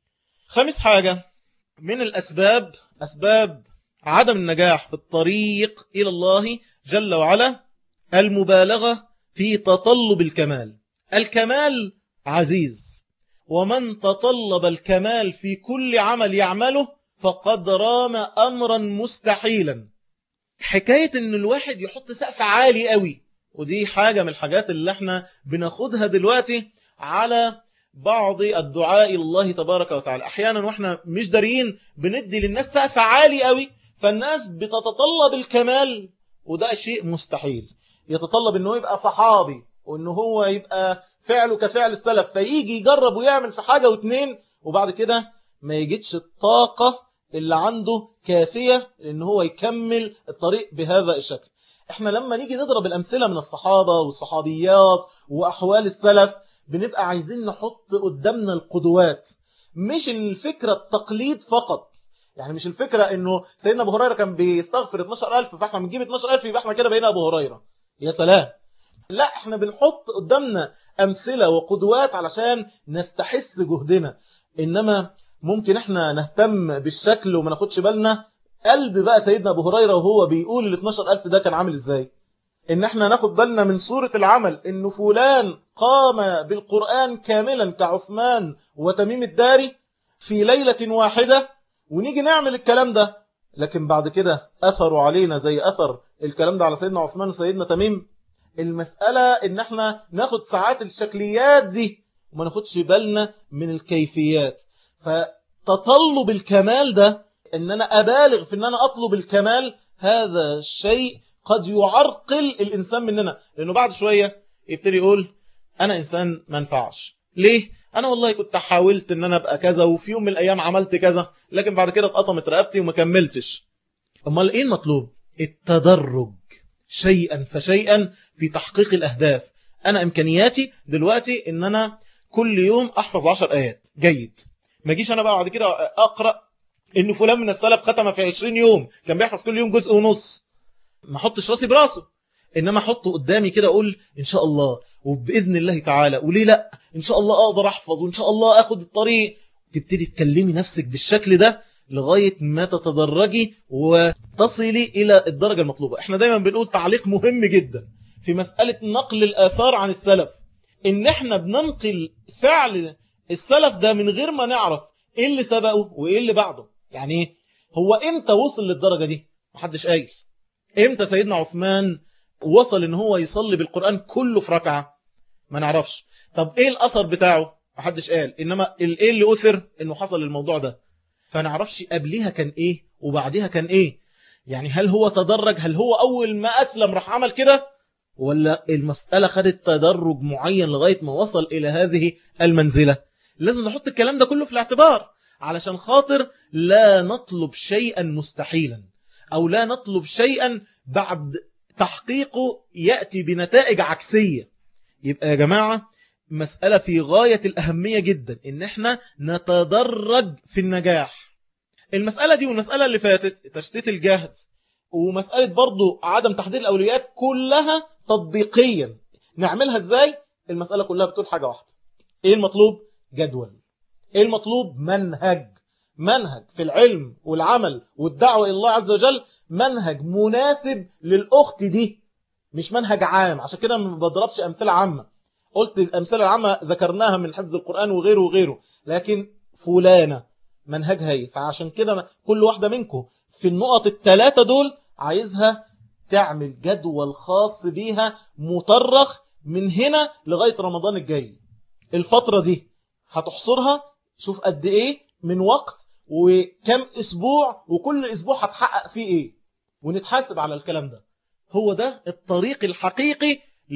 [SPEAKER 1] خامس حاجة من الأسباب أسباب عدم النجاح في الطريق إلى الله جل وعلا المبالغة في تطلب الكمال الكمال عزيز ومن تطلب الكمال في كل عمل يعمله فقد رام أمرا مستحيلا حكاية ان الواحد يحط سقف عالي قوي ودي حاجة من الحاجات اللي احنا بناخدها دلوقتي على بعض الدعاء إلى الله تبارك وتعالى أحيانا وإحنا مش دارين بندي للناس سقف عالي قوي فالناس بتتطلب الكمال وده شيء مستحيل يتطلب أنه يبقى صحابي وأنه هو يبقى فعله كفعل السلف فيجي يجرب ويعمل في حاجة واتنين وبعد كده ما يجدش الطاقة اللي عنده كافية ان هو يكمل الطريق بهذا الشكل احنا لما نيجي نضرب الأمثلة من الصحابة والصحابيات وأحوال السلف بنبقى عايزين نحط قدامنا القدوات مش الفكرة التقليد فقط يعني مش الفكرة انه سيدنا ابو هريرة كان بيستغفر 12000 فاحنا بنجيب 12000 يبقى احنا كده بقينا ابو هريرة يا سلام لا احنا بنحط قدامنا امثلة وقدوات علشان نستحس جهدنا انما ممكن احنا نهتم بالشكل وما ناخدش بالنا قلب بقى سيدنا ابو هريرة وهو بيقول ال 12000 ده كان عامل ازاي ان احنا ناخد بالنا من صورة العمل انه فلان قام بالقرآن كاملا كعثمان وتميم الداري في ليلة واحدة ونيجي نعمل الكلام ده لكن بعد كده أثروا علينا زي أثر الكلام ده على سيدنا عثمان وسيدنا تميم المسألة ان احنا ناخد ساعات الشكليات دي وما ناخدش بالنا من الكيفيات فتطلب الكمال ده ان انا ابالغ في ان انا اطلب الكمال هذا الشيء قد يعرقل الإنسان مننا لأنه بعد شوية يبتدي يقول أنا إنسان ما ينفعش ليه؟ أنا والله كنت حاولت أن أنا أبقى كذا وفي يوم من الأيام عملت كذا لكن بعد كده اتقطمت رقبتي وما كملتش أمال إيه المطلوب؟ التدرج شيئا فشيئا في تحقيق الأهداف أنا إمكانياتي دلوقتي أن أنا كل يوم أحفظ عشر آيات جيد ما جيش أنا بقى بعد كده أقرأ إن فلان من السلف ختم في 20 يوم كان بيحفظ كل يوم جزء ونص ما احطش راسي براسه انما احطه قدامي كده اقول ان شاء الله وباذن الله تعالى وليه لا ان شاء الله اقدر احفظ وان شاء الله اخد الطريق تبتدي تكلمي نفسك بالشكل ده لغاية ما تتدرجي وتصلي إلى الدرجة المطلوبة احنا دايما بنقول تعليق مهم جدا في مسألة نقل الآثار عن السلف ان احنا بننقل فعل السلف ده من غير ما نعرف ايه اللي سبقه وايه اللي بعده يعني ايه هو امتى وصل للدرجة دي محدش قايل امتى سيدنا عثمان وصل ان هو يصلي بالقرآن كله في ركعة ما نعرفش طب ايه الاثر بتاعه محدش قال انما ايه اللي اثر انه حصل الموضوع ده فنعرفش قبلها كان ايه وبعدها كان ايه يعني هل هو تدرج هل هو اول ما اسلم راح عمل كده ولا المسألة خدت تدرج معين لغاية ما وصل الى هذه المنزلة لازم نحط الكلام ده كله في الاعتبار علشان خاطر لا نطلب شيئا مستحيلا أو لا نطلب شيئا بعد تحقيقه يأتي بنتائج عكسية يبقى يا جماعة مسألة في غاية الأهمية جدا إن احنا نتدرج في النجاح المسألة دي والمسألة اللي فاتت تشتيت الجهد ومسألة برضو عدم تحديد الأولويات كلها تطبيقيا نعملها ازاي المسألة كلها بتقول حاجة واحدة ايه المطلوب جدول ايه المطلوب منهج منهج في العلم والعمل والدعوة إلى الله عز وجل منهج مناسب للأخت دي مش منهج عام عشان كده ما بضربش أمثلة عامة قلت الأمثلة العامة ذكرناها من حفظ القرآن وغيره وغيره لكن فلانة منهجها ايه فعشان كده كل واحدة منكم في النقط الثلاثة دول عايزها تعمل جدول خاص بيها مطرخ من هنا لغاية رمضان الجاي الفترة دي هتحصرها شوف قد ايه من وقت وكم اسبوع وكل اسبوع هتحقق فيه ايه ونتحاسب على الكلام ده هو ده الطريق الحقيقي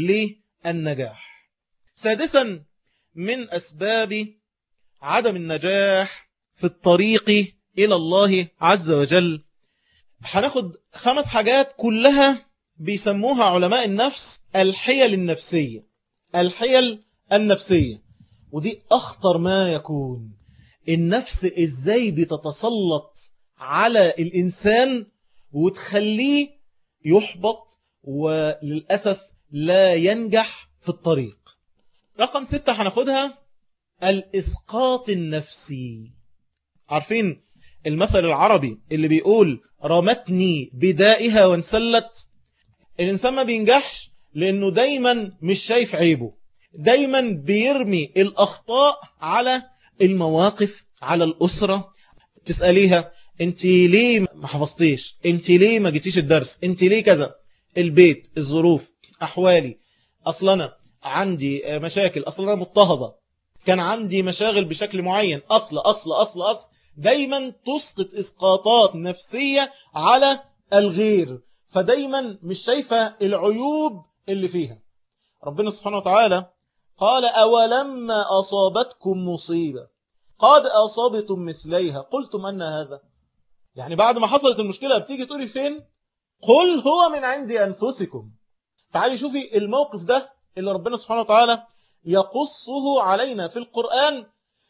[SPEAKER 1] للنجاح سادسا من أسباب عدم النجاح في الطريق إلى الله عز وجل هناخد خمس حاجات كلها بيسموها علماء النفس الحيل النفسية الحيل النفسية ودي أخطر ما يكون النفس إزاي بتتسلط على الإنسان وتخليه يحبط وللأسف لا ينجح في الطريق رقم ستة هناخدها الإسقاط النفسي عارفين المثل العربي اللي بيقول رمتني بدائها وانسلت الإنسان ما بينجحش لأنه دايما مش شايف عيبه دايما بيرمي الأخطاء على المواقف على الأسرة تسأليها انت ليه ما حفظتيش انت ليه ما جيتيش الدرس انت ليه كذا البيت الظروف أحوالي أصلا عندي مشاكل أصلا مضطهدة كان عندي مشاغل بشكل معين أصل أصل أصل أصل دايما تسقط إسقاطات نفسية على الغير فدايما مش شايفة العيوب اللي فيها ربنا سبحانه وتعالى قال أولما أصابتكم مصيبة قد أصابتم مثليها قلتم أن هذا يعني بعد ما حصلت المشكلة بتيجي تقولي فين قل هو من عند أنفسكم تعالي شوفي الموقف ده اللي ربنا سبحانه وتعالى يقصه علينا في القرآن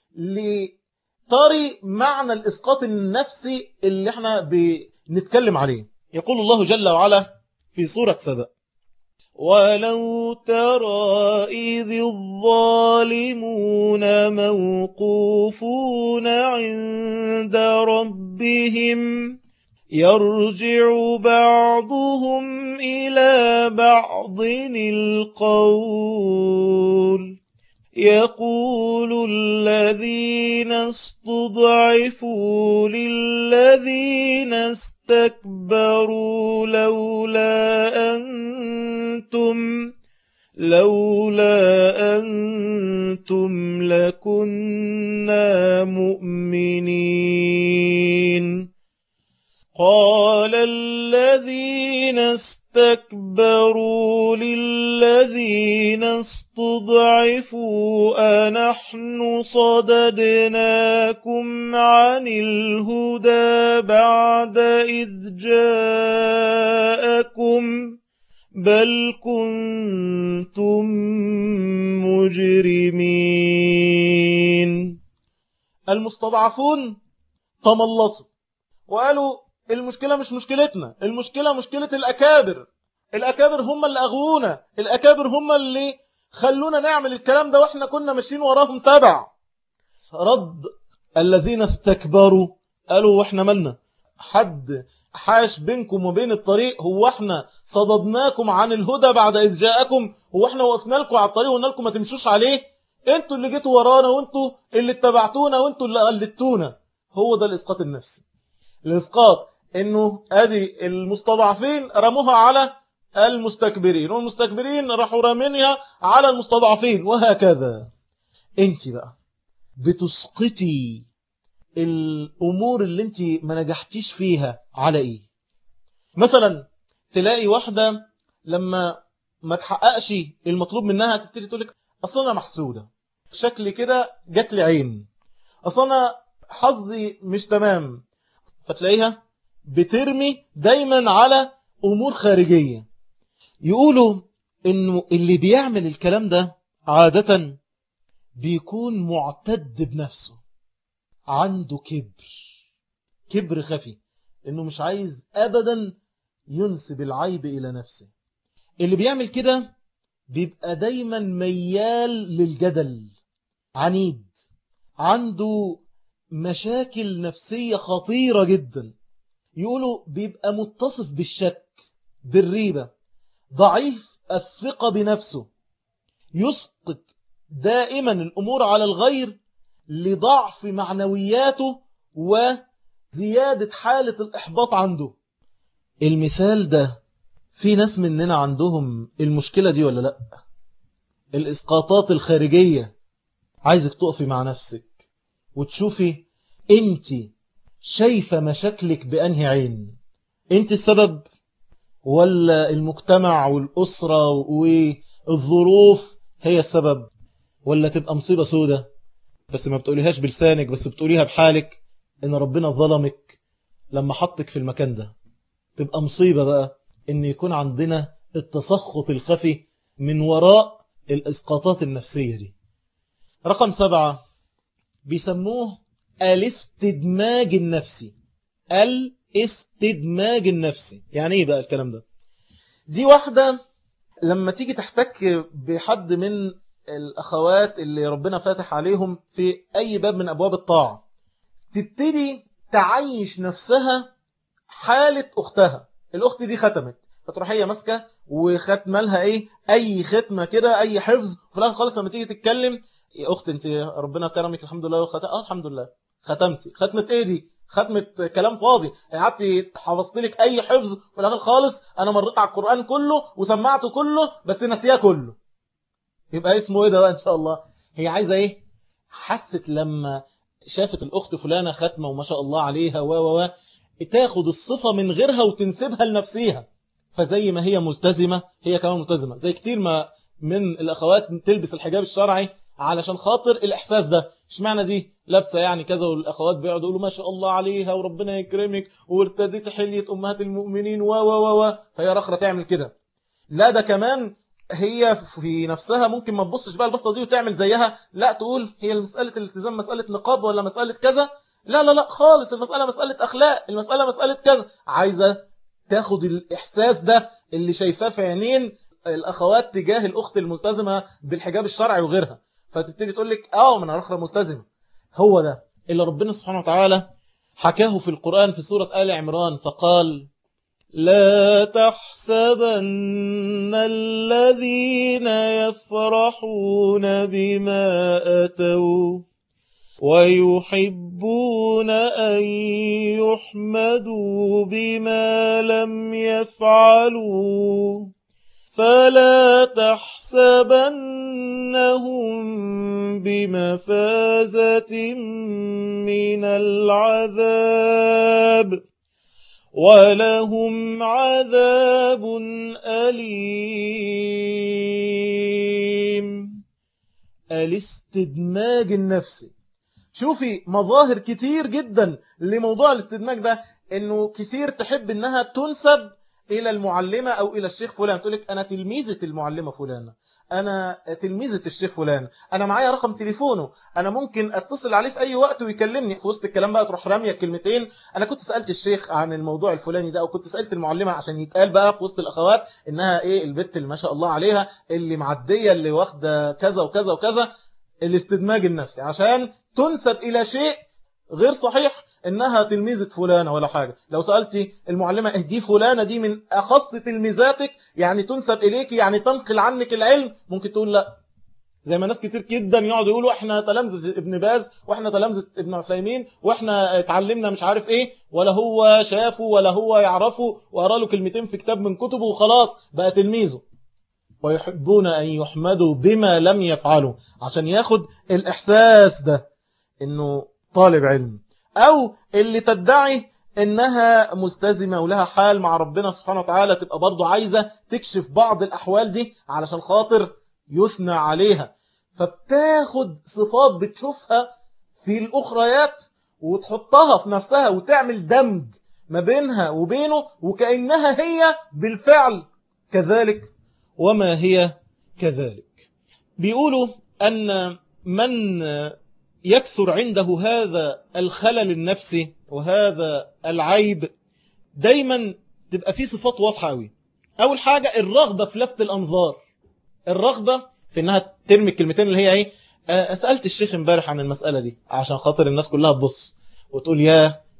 [SPEAKER 1] لطري معنى الإسقاط النفسي اللي احنا بنتكلم عليه يقول الله جل وعلا في سورة سبأ ولو ترى إذ الظالمون موقوفون عند ربهم يرجع بعضهم إلى بعض القول يقول الذين استضعفوا للذين استكبروا لولا أنتم لولا أنتم لكنا مؤمنين قال الذين استكبروا للذين استضعفوا أنحن صددناكم عن الهدى بعد إذ جاءكم بل كنتم مجرمين المستضعفون تملصوا وقالوا المشكلة مش مشكلتنا المشكلة مشكلة الأكابر الأكابر هم اللي أغوونا الأكابر هم اللي خلونا نعمل الكلام ده وإحنا كنا ماشيين وراهم تبع رد الذين استكبروا قالوا وإحنا ملنا حد حاش بينكم وبين الطريق هو احنا صددناكم عن الهدى بعد إذ جاءكم هو احنا وقفنا لكم على الطريق وقلنا لكم ما تمشوش عليه انتوا اللي جيتوا ورانا وانتوا اللي اتبعتونا وانتوا اللي قلدتونا هو ده الإسقاط النفسي الإسقاط انه ادي المستضعفين رموها على المستكبرين والمستكبرين راحوا رامينها على المستضعفين وهكذا انت بقى بتسقطي الامور اللي انت ما نجحتيش فيها على ايه مثلا تلاقي واحدة لما ما تحققش المطلوب منها تبتدي تقول لك اصلا انا محسودة شكلي كده جات لي عين اصلا انا حظي مش تمام فتلاقيها بترمي دايما على امور خارجية يقولوا انه اللي بيعمل الكلام ده عادة بيكون معتد بنفسه عنده كبر كبر خفي انه مش عايز ابدا ينسب العيب الى نفسه اللي بيعمل كده بيبقى دايما ميال للجدل عنيد عنده مشاكل نفسية خطيرة جدا يقولوا بيبقى متصف بالشك بالريبة ضعيف الثقة بنفسه يسقط دائما الأمور على الغير لضعف معنوياته وزيادة حالة الإحباط عنده المثال ده في ناس مننا عندهم المشكلة دي ولا لا الإسقاطات الخارجية عايزك تقفي مع نفسك وتشوفي انت شايفة مشاكلك بأنهي عين انت السبب ولا المجتمع والأسرة والظروف هي السبب ولا تبقى مصيبة سودة بس ما بتقوليهاش بلسانك بس بتقوليها بحالك ان ربنا ظلمك لما حطك في المكان ده تبقى مصيبة بقى ان يكون عندنا التسخط الخفي من وراء الاسقاطات النفسية دي رقم سبعة بيسموه الاستدماج النفسي الاستدماج النفسي يعني ايه بقى الكلام ده دي واحدة لما تيجي تحتك بحد من الأخوات اللي ربنا فاتح عليهم في أي باب من أبواب الطاعة تبتدي تعيش نفسها حالة أختها الأخت دي ختمت فتروح هي ماسكة وختم لها إيه أي ختمة كده أي حفظ في الآخر خالص لما تيجي تتكلم يا أخت أنت ربنا كرمك الحمد لله وختم آه الحمد لله ختمتي ختمة إيه دي ختمة كلام فاضي قعدت حفظت لك أي حفظ في الآخر خالص أنا مريت على القرآن كله وسمعته كله بس نسياه كله يبقى اسمه ايه ده بقى ان شاء الله هي عايزه ايه حست لما شافت الاخت فلانه ختمه وما شاء الله عليها و و و تاخد الصفه من غيرها وتنسبها لنفسها فزي ما هي ملتزمه هي كمان ملتزمه زي كتير ما من الاخوات تلبس الحجاب الشرعي علشان خاطر الاحساس ده اشمعنى دي لابسه يعني كذا والاخوات بيقعدوا يقولوا ما شاء الله عليها وربنا يكرمك وارتديت حليه امهات المؤمنين و و و فهي رخره تعمل كده لا ده كمان هي في نفسها ممكن ما تبصش بقى البصة دي وتعمل زيها لا تقول هي مسألة الالتزام مسألة نقاب ولا مسألة كذا لا لا لا خالص المسألة مسألة أخلاق المسألة مسألة كذا عايزة تاخد الإحساس ده اللي شايفاه في عينين الأخوات تجاه الأخت الملتزمة بالحجاب الشرعي وغيرها فتبتدي تقول لك اه من أخرى ملتزمة هو ده اللي ربنا سبحانه وتعالى حكاه في القرآن في سورة آل عمران فقال لا تحسبن الذين يفرحون بما أتوا ويحبون أن يحمدوا بما لم يفعلوا فلا تحسبنهم بمفازة من العذاب ولهم عذاب أليم الاستدماج النفسي شوفي مظاهر كتير جدا لموضوع الاستدماج ده انه كتير تحب انها تنسب الى المعلمة او الى الشيخ فلان تقول لك انا تلميذة المعلمة فلانة انا تلميذة الشيخ فلان انا معايا رقم تليفونه انا ممكن اتصل عليه في اي وقت ويكلمني في وسط الكلام بقى تروح رامية كلمتين انا كنت سألت الشيخ عن الموضوع الفلاني ده او كنت سألت المعلمة عشان يتقال بقى في وسط الاخوات انها ايه البت اللي ما شاء الله عليها اللي معدية اللي واخدة كذا وكذا وكذا الاستدماج النفسي عشان تنسب الى شيء غير صحيح انها تلميذة فلانة ولا حاجة لو سألتي المعلمة دي فلانة دي من اخص تلميذاتك يعني تنسب اليك يعني تنقل عنك العلم ممكن تقول لا زي ما ناس كتير جدا يقعدوا يقولوا احنا تلامذة ابن باز واحنا تلامذة ابن عثيمين واحنا اتعلمنا مش عارف ايه ولا هو شافه ولا هو يعرفه وقرا له كلمتين في كتاب من كتبه وخلاص بقى تلميذه ويحبون ان يحمدوا بما لم يفعلوا عشان ياخد الاحساس ده انه طالب علم او اللي تدعي انها ملتزمة ولها حال مع ربنا سبحانه وتعالى تبقى برضو عايزة تكشف بعض الاحوال دي علشان خاطر يثنى عليها فبتاخد صفات بتشوفها في الاخريات وتحطها في نفسها وتعمل دمج ما بينها وبينه وكأنها هي بالفعل كذلك وما هي كذلك بيقولوا أن من يكثر عنده هذا الخلل النفسي وهذا العيب دايما تبقى فيه صفات واضحة قوي أول حاجة الرغبة في لفت الأنظار الرغبة في أنها ترمي الكلمتين اللي هي إيه سألت الشيخ امبارح عن المسألة دي عشان خاطر الناس كلها تبص وتقول يا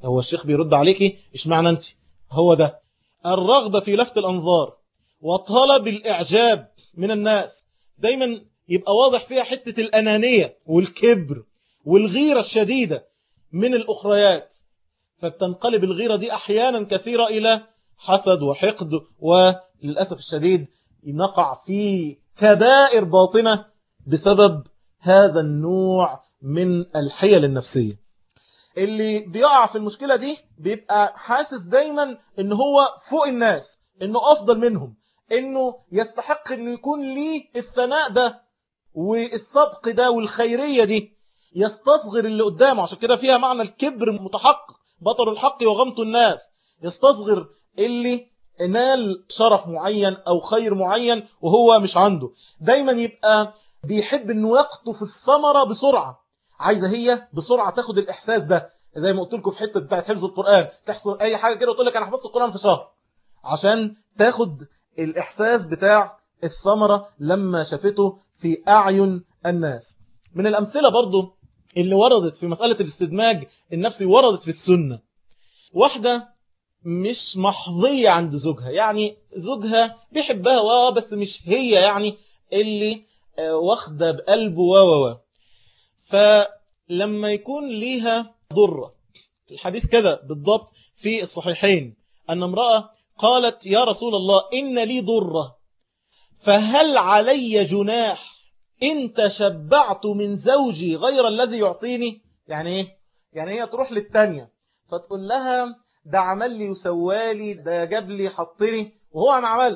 [SPEAKER 1] هو الشيخ بيرد عليكي إيش معنى أنت هو ده الرغبة في لفت الأنظار وطلب الإعجاب من الناس دايما يبقى واضح فيها حتة الأنانية والكبر والغيرة الشديدة من الأخريات فبتنقلب الغيرة دي أحيانا كثيرة إلى حسد وحقد وللأسف الشديد نقع في كبائر باطنة بسبب هذا النوع من الحيل النفسية اللي بيقع في المشكلة دي بيبقى حاسس دايما ان هو فوق الناس انه افضل منهم انه يستحق انه يكون ليه الثناء ده والسبق ده والخيرية دي يستصغر اللي قدامه عشان كده فيها معنى الكبر متحقق بطر الحق وغمط الناس يستصغر اللي نال شرف معين او خير معين وهو مش عنده دايما يبقى بيحب انه يقطف الثمرة بسرعة عايزة هي بسرعة تاخد الاحساس ده زي ما قلت لكم في حتة بتاعت حفظ القرآن تحصل اي حاجة كده وتقول لك انا حفظت القرآن في شهر عشان تاخد الاحساس بتاع الثمرة لما شافته في اعين الناس من الامثلة برضو اللي وردت في مسألة الاستدماج النفسي وردت في السنة واحدة مش محظية عند زوجها يعني زوجها بيحبها و بس مش هي يعني اللي واخدة بقلبه و و فلما يكون ليها ضرة الحديث كده بالضبط في الصحيحين أن امرأة قالت يا رسول الله إن لي ضرة فهل علي جناح إن تشبعت من زوجي غير الذي يعطيني يعني إيه؟ يعني هي تروح للتانية فتقول لها ده عمل لي وسوالي ده جاب لي حطني وهو ما عملش